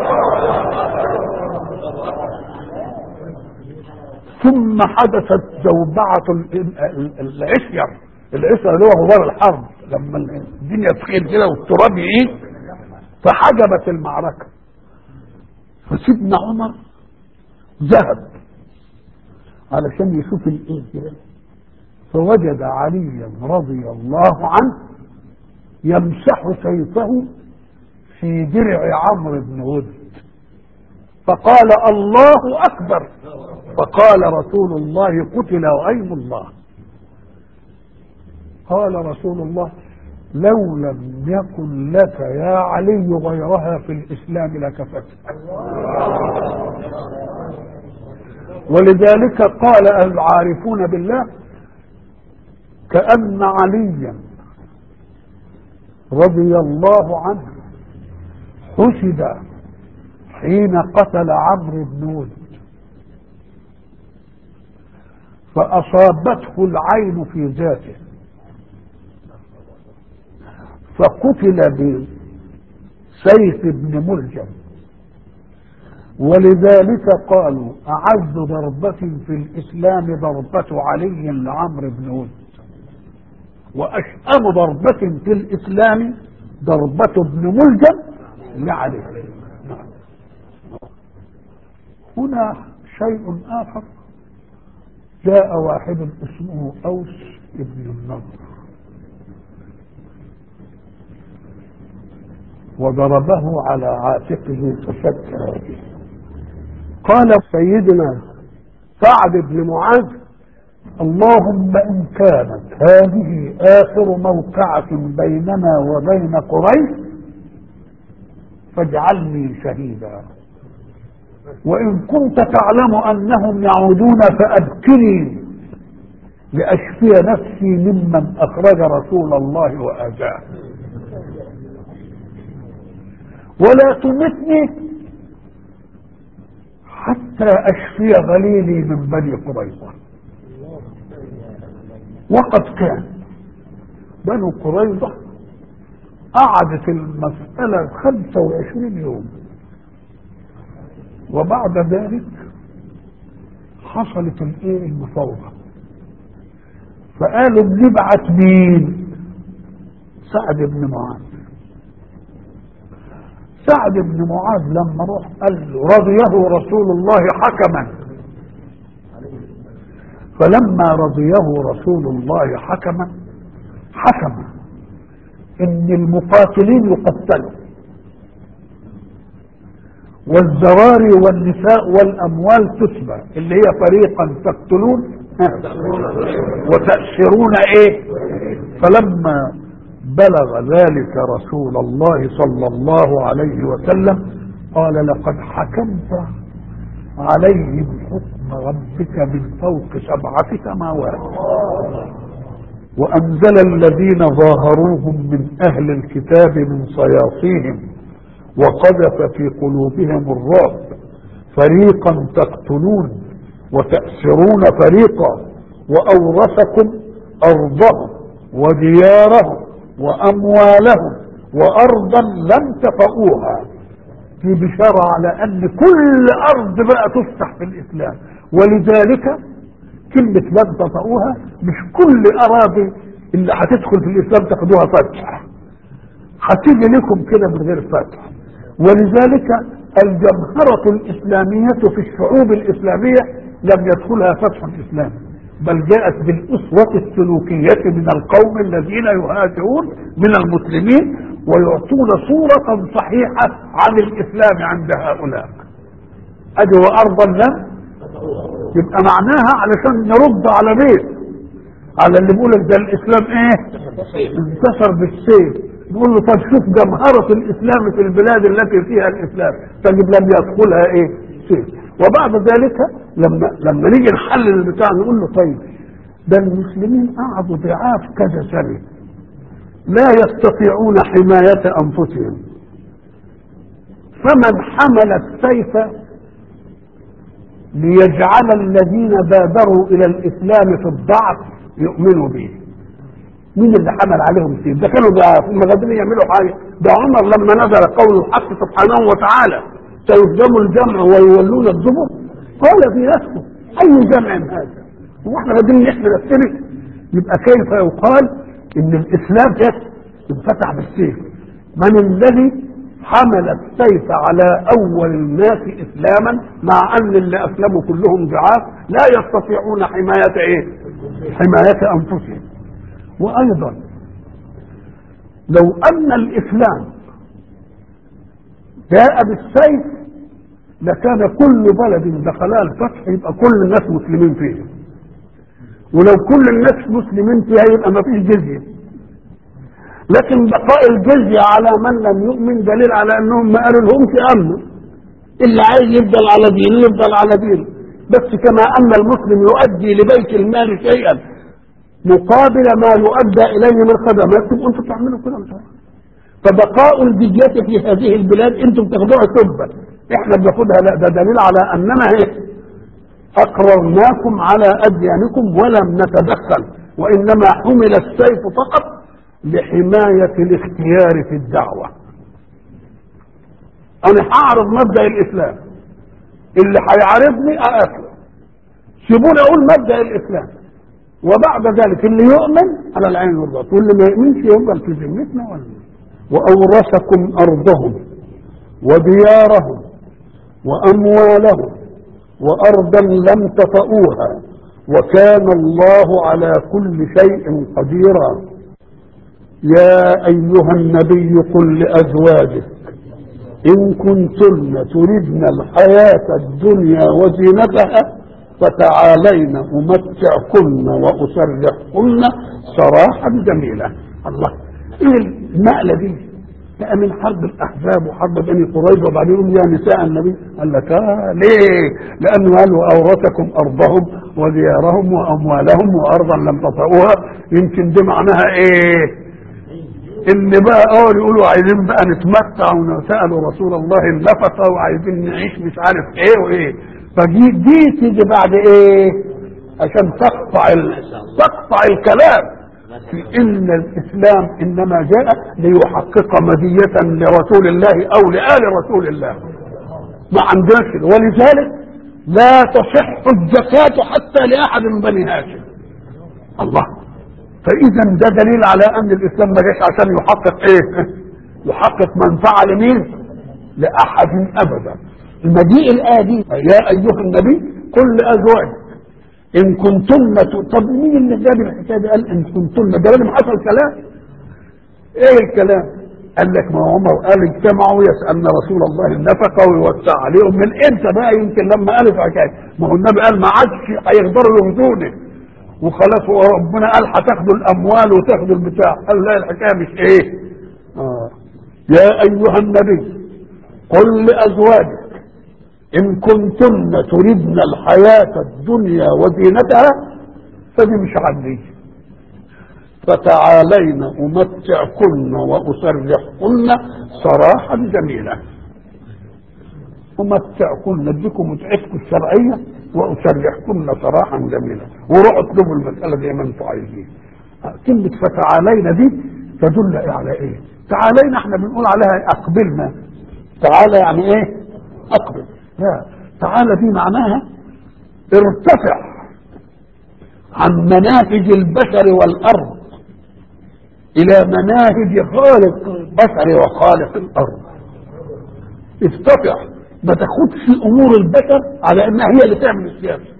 ثم حدثت زوبعة العشير العشير اللي هو غبار الحرب لما الدنيا تخيل كده والتراب يعيد فحجبت المعركة فسيدنا عمر ذهب علشان يشوف الايه كده فوجد عليا رضي الله عنه يمسح سيفه في درع عمرو بن ود فقال الله اكبر فقال رسول الله قتل وايم الله قال رسول الله لو لم يكن لك يا علي غيرها في الاسلام لكفت ولذلك قال العارفون بالله كأن عليا رضي الله عنه حسد حين قتل عمرو بن ود فأصابته العين في ذاته فقتل بسيف بن ملجم ولذلك قالوا أعز ضربة في الإسلام ضربة علي لعمرو بن ود وأشأم ضربة في الإسلام ضربة ابن ملجم لعلي هنا شيء آخر جاء واحد اسمه أوس ابن النضر وضربه على عاتقه فشك به قال سيدنا سعد بن معاذ اللهم إن كانت هذه آخر موقعة بيننا وبين قريش فاجعلني شهيدا وإن كنت تعلم أنهم يعودون فأبكني لأشفي نفسي ممن أخرج رسول الله وآجاه ولا تمتني حتى أشفي غليلي من بني قريظة وقد كان بنو قريظة قعدت المسألة 25 يوم وبعد ذلك حصلت الايه المفاوضة فقالوا بنبعت مين سعد بن معاذ سعد بن معاذ لما روح قال له رضيه رسول الله حكما فلما رضيه رسول الله حكما حكم ان المقاتلين يقتلوا والزواري والنساء والاموال تسبى اللي هي فريقا تقتلون وتأسرون ايه فلما بلغ ذلك رسول الله صلى الله عليه وسلم قال لقد حكمت عليهم حكم ربك من فوق سبعة سماوات وأنزل الذين ظاهروهم من أهل الكتاب من صياصيهم وقذف في قلوبهم الرعب فريقا تقتلون وتأسرون فريقا وأورثكم أرضهم وديارهم وأموالهم وأرضا لم تطئوها في بشارة على أن كل أرض بقى تفتح في الإسلام ولذلك كلمة لم تطئوها مش كل أراضي اللي هتدخل في الإسلام تاخدوها فتح هتيجي لكم كده من غير فتح ولذلك الجمهرة الإسلامية في الشعوب الإسلامية لم يدخلها فتح الإسلام بل جاءت بالأسوة السلوكية من القوم الذين يهاجرون من المسلمين ويعطون صورة صحيحة عن الإسلام عند هؤلاء أدي وأرضا لم يبقى معناها علشان نرد على مين على اللي بيقول لك ده الإسلام إيه انتصر بالسيف نقول له طب شوف جمهرة الإسلام في البلاد التي فيها الإسلام تجد لم يدخلها إيه سيف وبعد ذلك لما لما نيجي نحلل البتاع نقول له طيب ده المسلمين قعدوا ضعاف كذا سنه لا يستطيعون حماية أنفسهم فمن حمل السيف ليجعل الذين بادروا إلى الإسلام في الضعف يؤمنوا به مين اللي حمل عليهم سيف ده كانوا هم قادرين يعملوا حاجة ده عمر لما نزل قول الحق سبحانه وتعالى سيهزم الجمع ويولون الدبر قال في نفسه أي جمع هذا هو احنا قادرين نحمي نفسنا يبقى كيف يقال ان الاسلام انفتح بالسيف من الذي حمل السيف على اول الناس اسلاما مع ان اللي اسلموا كلهم ضعاف لا يستطيعون حمايه ايه حمايه انفسهم وايضا لو ان الاسلام جاء بالسيف لكان كل بلد دخلها الفتح يبقى كل الناس مسلمين فيه ولو كل الناس مسلمين فيها يبقى ما فيش جزيه لكن بقاء الجزيه على من لم يؤمن دليل على انهم ما قالوا لهمش امنوا اللي عايز يفضل على دينه يفضل على دينه بس كما ان المسلم يؤدي لبيت المال شيئا مقابل ما يؤدى اليه من خدمات تبقوا انتم تعملوا كده مش عارف فبقاء الجزيه في هذه البلاد انتم تاخدوها سبا احنا بناخدها لا ده دليل على اننا ايه أقررناكم على أديانكم ولم نتدخل وإنما حمل السيف فقط لحماية الاختيار في الدعوة أنا هعرض مبدأ الإسلام اللي هيعرضني أقتله سيبوني أقول مبدأ الإسلام وبعد ذلك اللي يؤمن على العين والرأس واللي ما يؤمنش يفضل في ذمتنا ولا وأورثكم أرضهم وديارهم وأموالهم وارضا لم تطئوها وكان الله على كل شيء قديرا يا ايها النبي قل لازواجك ان كنتن تردن الحياه الدنيا وزينتها فتعالين امتعكن واسرحكن سراحا جميلا الله ايه المقله دي بقى من حرب الاحزاب وحرب بني قريظه وبعدين يقول يا نساء النبي قال لك آه ليه؟ لانه قال اورثكم ارضهم وديارهم واموالهم وارضا لم تطئوها يمكن دي معناها ايه؟ اللي بقى اه يقولوا عايزين بقى نتمتع وسالوا رسول الله النفقه وعايزين نعيش مش عارف ايه وايه فدي دي تيجي بعد ايه؟ عشان تقطع ال... تقطع الكلام في ان الاسلام انما جاء ليحقق مزيه لرسول الله او لال رسول الله ما عندناش كده ولذلك لا تصح الزكاه حتى لاحد من بني هاشم الله فاذا ده دليل على ان الاسلام ما جاش عشان يحقق ايه يحقق منفعه لمين لاحد ابدا المجيء الايه دي يا ايها النبي قل لازواجك ان كنتن ت- طب مين اللي جاب الحكايه دي قال ان كنتن ده لازم حصل كلام ايه الكلام قال لك ما عمر قال اجتمعوا يسالن رسول الله النفقه ويوسع عليهم من امتى بقى يمكن لما قال الحكايه ما هو النبي قال ما عادش هيقدروا يهدوني وخلاص وربنا قال هتاخدوا الاموال وتاخدوا البتاع قال لا الحكايه مش ايه آه. يا ايها النبي قل لازواجك إن كنتن تردن الحياة الدنيا وزينتها فدي مش عندي فتعالين أمتعكن وأسرحكن سراحا جميلا أمتعكن اديكم متعتكم الشرعية وأسرحكن سراحا جميلا وروحوا اطلبوا المسألة زي ما انتم عايزين كلمة فتعالين دي تدل على ايه؟ تعالينا احنا بنقول عليها اقبلنا تعالى يعني ايه؟ اقبل لا تعالى دي معناها ارتفع عن مناهج البشر والارض الى مناهج خالق البشر وخالق الارض ارتفع ما تاخدش امور البشر على انها هي اللي تعمل السياسه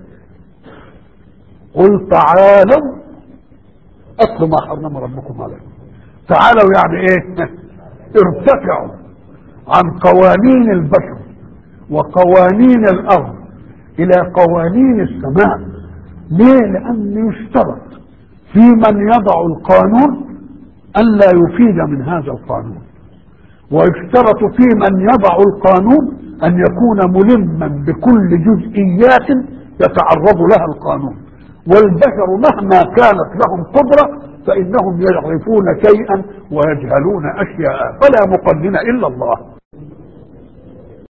قل تعالوا اتلوا ما حرم ربكم عليكم تعالوا يعني ايه ارتفعوا عن قوانين البشر وقوانين الارض الى قوانين السماء ليه لان يشترط في من يضع القانون الا يفيد من هذا القانون ويشترط في من يضع القانون ان يكون ملما بكل جزئيات يتعرض لها القانون والبشر مهما كانت لهم قدره فانهم يعرفون شيئا ويجهلون اشياء فلا مقنن الا الله